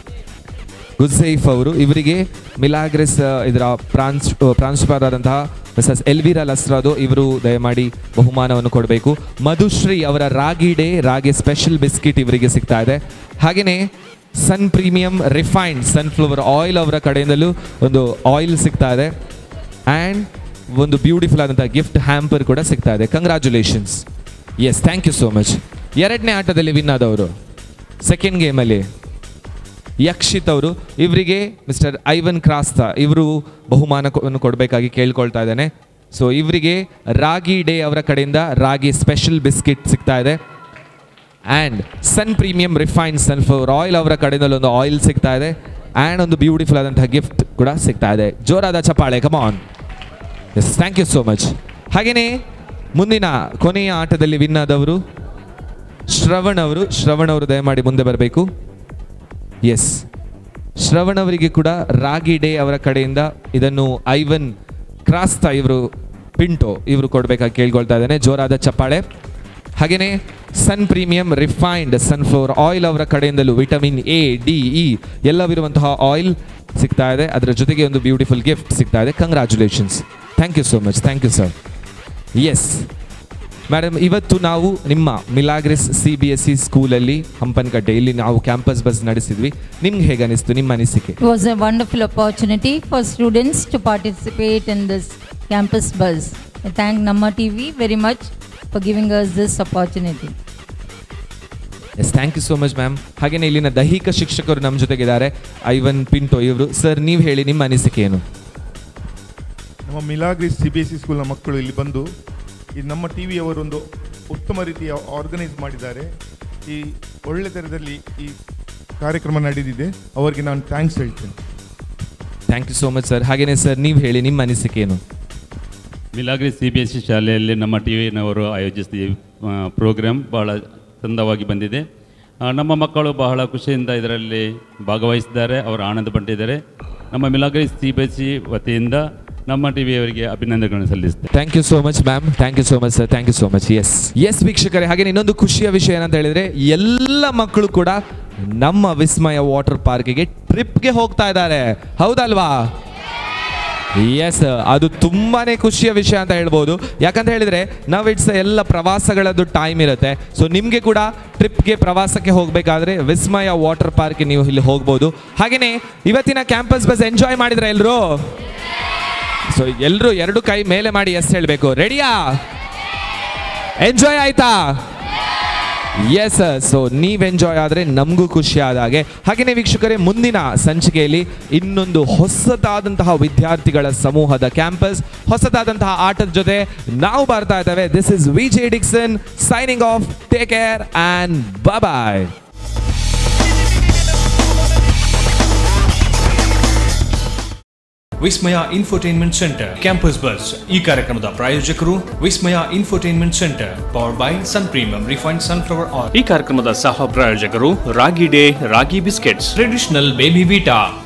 ಗುಸೈಫ್ ಅವರು ಇವರಿಗೆ ಮಿಲಾಗ್ರೆಸ್ ಅ, ಇದರ ಪ್ರಾಂಶ್ ಪ್ರಾಂಶುಪಾಲರಾದಂತಹ ಮಿಸಸ್ ಎಲ್ವಿರಾ ಲಸ್ರಾದು ಇವರು ದಯಮಾಡಿ ಬಹುಮಾನವನ್ನು ಕೊಡಬೇಕು ಮಧುಶ್ರೀ ಅವರ ರಾಗಿ ಡೇ ರಾಗಿ ಸ್ಪೆಷಲ್ ಬಿಸ್ಕಿಟ್ ಇವರಿಗೆ ಸಿಗ್ತಾ ಇದೆ ಹಾಗೆಯೇ ಸನ್ ಪ್ರೀಮಿಯಂ ರಿಫೈನ್ಡ್ ಸನ್ಫ್ಲವರ್ ಆಯಿಲ್ ಅವರ ಕಡೆಯಿಂದಲೂ ಒಂದು ಆಯಿಲ್ ಸಿಗ್ತಾ ಇದೆ ಆ್ಯಂಡ್ ಒಂದು ಬ್ಯೂಟಿಫುಲ್ ಆದಂಥ ಗಿಫ್ಟ್ ಹ್ಯಾಂಪರ್ ಕೂಡ ಸಿಗ್ತಾ ಇದೆ congratulations yes thank you so much ಎರಡನೇ ಆಟದಲ್ಲಿ ವಿನ್ ಆದವರು ಸೆಕೆಂಡ್ ಗೇಮಲ್ಲಿ ಯಕ್ಷಿತ್ ಅವರು ಇವರಿಗೆ ಮಿಸ್ಟರ್ ಐವನ್ ಕ್ರಾಸ್ತಾ ಇವರು ಬಹುಮಾನವನ್ನು ಕೊಡಬೇಕಾಗಿ ಕೇಳ್ಕೊಳ್ತಾ ಇದ್ದೇನೆ ಸೊ ಇವರಿಗೆ ರಾಗಿ ಡೇ ಅವರ ಕಡೆಯಿಂದ ರಾಗಿ ಸ್ಪೆಷಲ್ ಬಿಸ್ಕಿಟ್ ಸಿಗ್ತಾ ಇದೆ and Sun premium refined sunflower oil ಅವರ ಕಡೆಯಿಂದ ಒಂದು ಆಯಿಲ್ ಸಿಗ್ತಾ ಇದೆ ಆ್ಯಂಡ್ ಒಂದು ಬ್ಯೂಟಿಫುಲ್ ಆದಂತಹ ಗಿಫ್ಟ್ ಕೂಡ ಸಿಗ್ತಾ ಇದೆ ಜೋರಾದ ಚಪ್ಪಾಳೆ come on yes thank you so much ಹಾಗೆಯೇ ಮುಂದಿನ ಕೊನೆಯ ಆಟದಲ್ಲಿ ವಿನ್ ಆದವರು ಶ್ರವಣ್ ಅವರು ಶ್ರವಣ್ ಅವರು ದಯಮಾಡಿ ಮುಂದೆ ಬರಬೇಕು ಎಸ್ ಶ್ರವಣ್ ಅವರಿಗೆ ಕೂಡ ರಾಗಿ ಡೇ ಅವರ ಕಡೆಯಿಂದ ಇದನ್ನು ಐವನ್ ಕ್ರಾಸ್ತಾ ಇವರು ಪಿಂಟೋ ಇವರು ಕೊಡಬೇಕಾಗಿ ಕೇಳ್ಕೊಳ್ತಾ ಇದ್ದೇನೆ ಜೋರಾದ ಚಪ್ಪಾಳೆ ಹಾಗೆಯೇ ಸನ್ ಪ್ರೀಮಿಯಂ ರಿಫೈನ್ಡ್ ಸನ್ಫ್ಲವರ್ ಆಯಿಲ್ ಅವರ ಕಡೆಯಿಂದಲೂ ವಿಟಮಿನ್ ಎ ಡಿ ಇ ಎಲ್ಲವಿರುವಂತಹ ಆಯಿಲ್ ಸಿಗ್ತಾ ಇದೆ ಅದರ ಜೊತೆಗೆ ಒಂದು ಬ್ಯೂಟಿಫುಲ್ ಗಿಫ್ಟ್ ಸಿಗ್ತಾ ಇದೆ congratulations thank you so much thank you sir yes madam ಇವತ್ತು ನಾವು ನಿಮ್ಮ Milagres C B S C ಸ್ಕೂಲಲ್ಲಿ ಹಂಪನಕಟ್ಟೆ ಇಲ್ಲಿ ನಾವು ಕ್ಯಾಂಪಸ್ ಬಸ್ ನಡೆಸಿದ್ವಿ ನಿಮ್ಗೆ ಹೇಗೆ ಅನಿಸ್ತು ನಿಮ್ಮ ಅನಿಸಿಕೆ It was a wonderful opportunity for students to participate in this campus buzz. I thank Namma TV very much for giving us this opportunity. Yes thank you so much ma'am ಹಾಗೆಯೇ ಇಲ್ಲಿನ ದೈಹಿಕ ಶಿಕ್ಷಕರು ನಮ್ಮ ಜೊತೆಗಿದ್ದಾರೆ ಐವನ್ ಪಿಂಟೋ ಇವರು ಸರ್ ನೀವು ಹೇಳಿ ನಿಮ್ಮ ಅನಿಸಿಕೆ ಏನು ನಮ್ಮ Milagres C B S C ಸ್ಕೂಲ್ನ ಮಕ್ಕಳು ಇಲ್ಲಿ ಬಂದು ಈ ನಮ್ಮ ಟಿ ವಿಯವರೊಂದು ಉತ್ತಮ ರೀತಿಯ ಆರ್ಗನೈಸ್ ಮಾಡಿದ್ದಾರೆ ಈ ಒಳ್ಳೆ ಥರದಲ್ಲಿ ಈ ಕಾರ್ಯಕ್ರಮ ನಡೆದಿದೆ ಅವರಿಗೆ ನಾನು ಥ್ಯಾಂಕ್ಸ್ ಹೇಳ್ತೇನೆ thank you so much sir ಹಾಗೆಯೇ ಸರ್ ನೀವು ಹೇಳಿ ನಿಮ್ಮ ಅನಿಸಿಕೆ ಏನು Milagres C B S C ಶಾಲೆಯಲ್ಲಿ ನಮ್ಮ ಟಿ ವಿನವರು ಆಯೋಜಿಸಿದ ಪ್ರೋಗ್ರಾಮ್ ಬಹಳ ಚಂದವಾಗಿ ಬಂದಿದೆ ಆ, ನಮ್ಮ ಮಕ್ಕಳು ಬಹಳ ಖುಷಿಯಿಂದ ಇದರಲ್ಲಿ ಭಾಗವಹಿಸಿದ್ದಾರೆ ಅವರು ಆನಂದ ಪಟ್ಟಿದ್ದಾರೆ ನಮ್ಮ Milagres C B S C ವತಿಯಿಂದ ನಮ್ಮ ಟಿ ವಿಯವರಿಗೆ ಅಭಿನಂದನೆಗಳನ್ನು ಸಲ್ಲಿಸ್ತೇವೆ thank you so much ma'am thank you so much sir thank you so much yes yes ವೀಕ್ಷಕರೇ ಹಾಗೆ ಇನ್ನೊಂದು ಖುಷಿಯ ವಿಷಯ ಏನಂತ ಹೇಳಿದ್ರೆ ಎಲ್ಲ ಮಕ್ಕಳು ಕೂಡ ನಮ್ಮ ವಿಸ್ಮಯ ವಾಟರ್ ಪಾರ್ಕಿಗೆ ಟ್ರಿಪ್ಗೆ ಹೋಗ್ತಾ ಇದ್ದಾರೆ ಹೌದಲ್ವಾ ಎಸ್ ಅದು ತುಂಬಾನೇ ಖುಷಿಯ ವಿಷಯ ಅಂತ ಹೇಳ್ಬೋದು ಯಾಕಂತ ಹೇಳಿದ್ರೆ ನಾವು ಇಟ್ಸ್ ಎಲ್ಲ ಪ್ರವಾಸಗಳದ್ದು ಟೈಮ್ ಇರುತ್ತೆ ಸೊ ನಿಮಗೆ ಕೂಡ ಟ್ರಿಪ್ಗೆ ಪ್ರವಾಸಕ್ಕೆ ಹೋಗಬೇಕಾದ್ರೆ ವಿಸ್ಮಯ ವಾಟರ್ ಪಾರ್ಕ್ ನೀವು ಇಲ್ಲಿ ಹೋಗ್ಬೋದು ಹಾಗೆಯೇ ಇವತ್ತಿನ ಕ್ಯಾಂಪಸ್ ಬಸ್ ಎಂಜಾಯ್ ಮಾಡಿದ್ರೆ ಎಲ್ಲರೂ ಸೊ ಎಲ್ಲರೂ ಎರಡು ಕೈ ಮೇಲೆ ಮಾಡಿ ಎಸ್ ಹೇಳಬೇಕು ರೆಡಿಯಾ ಎಂಜಾಯ್ ಆಯ್ತಾ ಎಸ್ ಸೊ ನೀವ್ ಎಂಜಾಯ್ ಆದರೆ ನಮಗೂ ಖುಷಿ ಆದ ಹಾಗೆ ಹಾಗೆಯೇ ವೀಕ್ಷಕರೇ ಮುಂದಿನ ಸಂಚಿಕೆಯಲ್ಲಿ ಇನ್ನೊಂದು ಹೊಸದಾದಂತಹ ವಿದ್ಯಾರ್ಥಿಗಳ ಸಮೂಹದ ಕ್ಯಾಂಪಸ್ ಹೊಸದಾದಂತಹ ಆಟದ ಜೊತೆ ನಾವು ಬರ್ತಾ ಇದ್ದೇವೆ this is V J Dixon signing off take care and bye Vismaya infotainment centre campus bus ಈ ಕಾರ್ಯಕ್ರಮದ ಪ್ರಾಯೋಜಕರು Vismaya infotainment centre power by sun premium refined sunflower oil ಈ ಕಾರ್ಯಕ್ರಮದ ಸಹ ಪ್ರಾಯೋಜಕರು ರಾಗಿ ಡೇ ರಾಗಿ ಬಿಸ್ಕೆಟ್ಸ್ ಟ್ರೆಡಿಷನಲ್ ಬೇಬಿ ಬೀಟಾ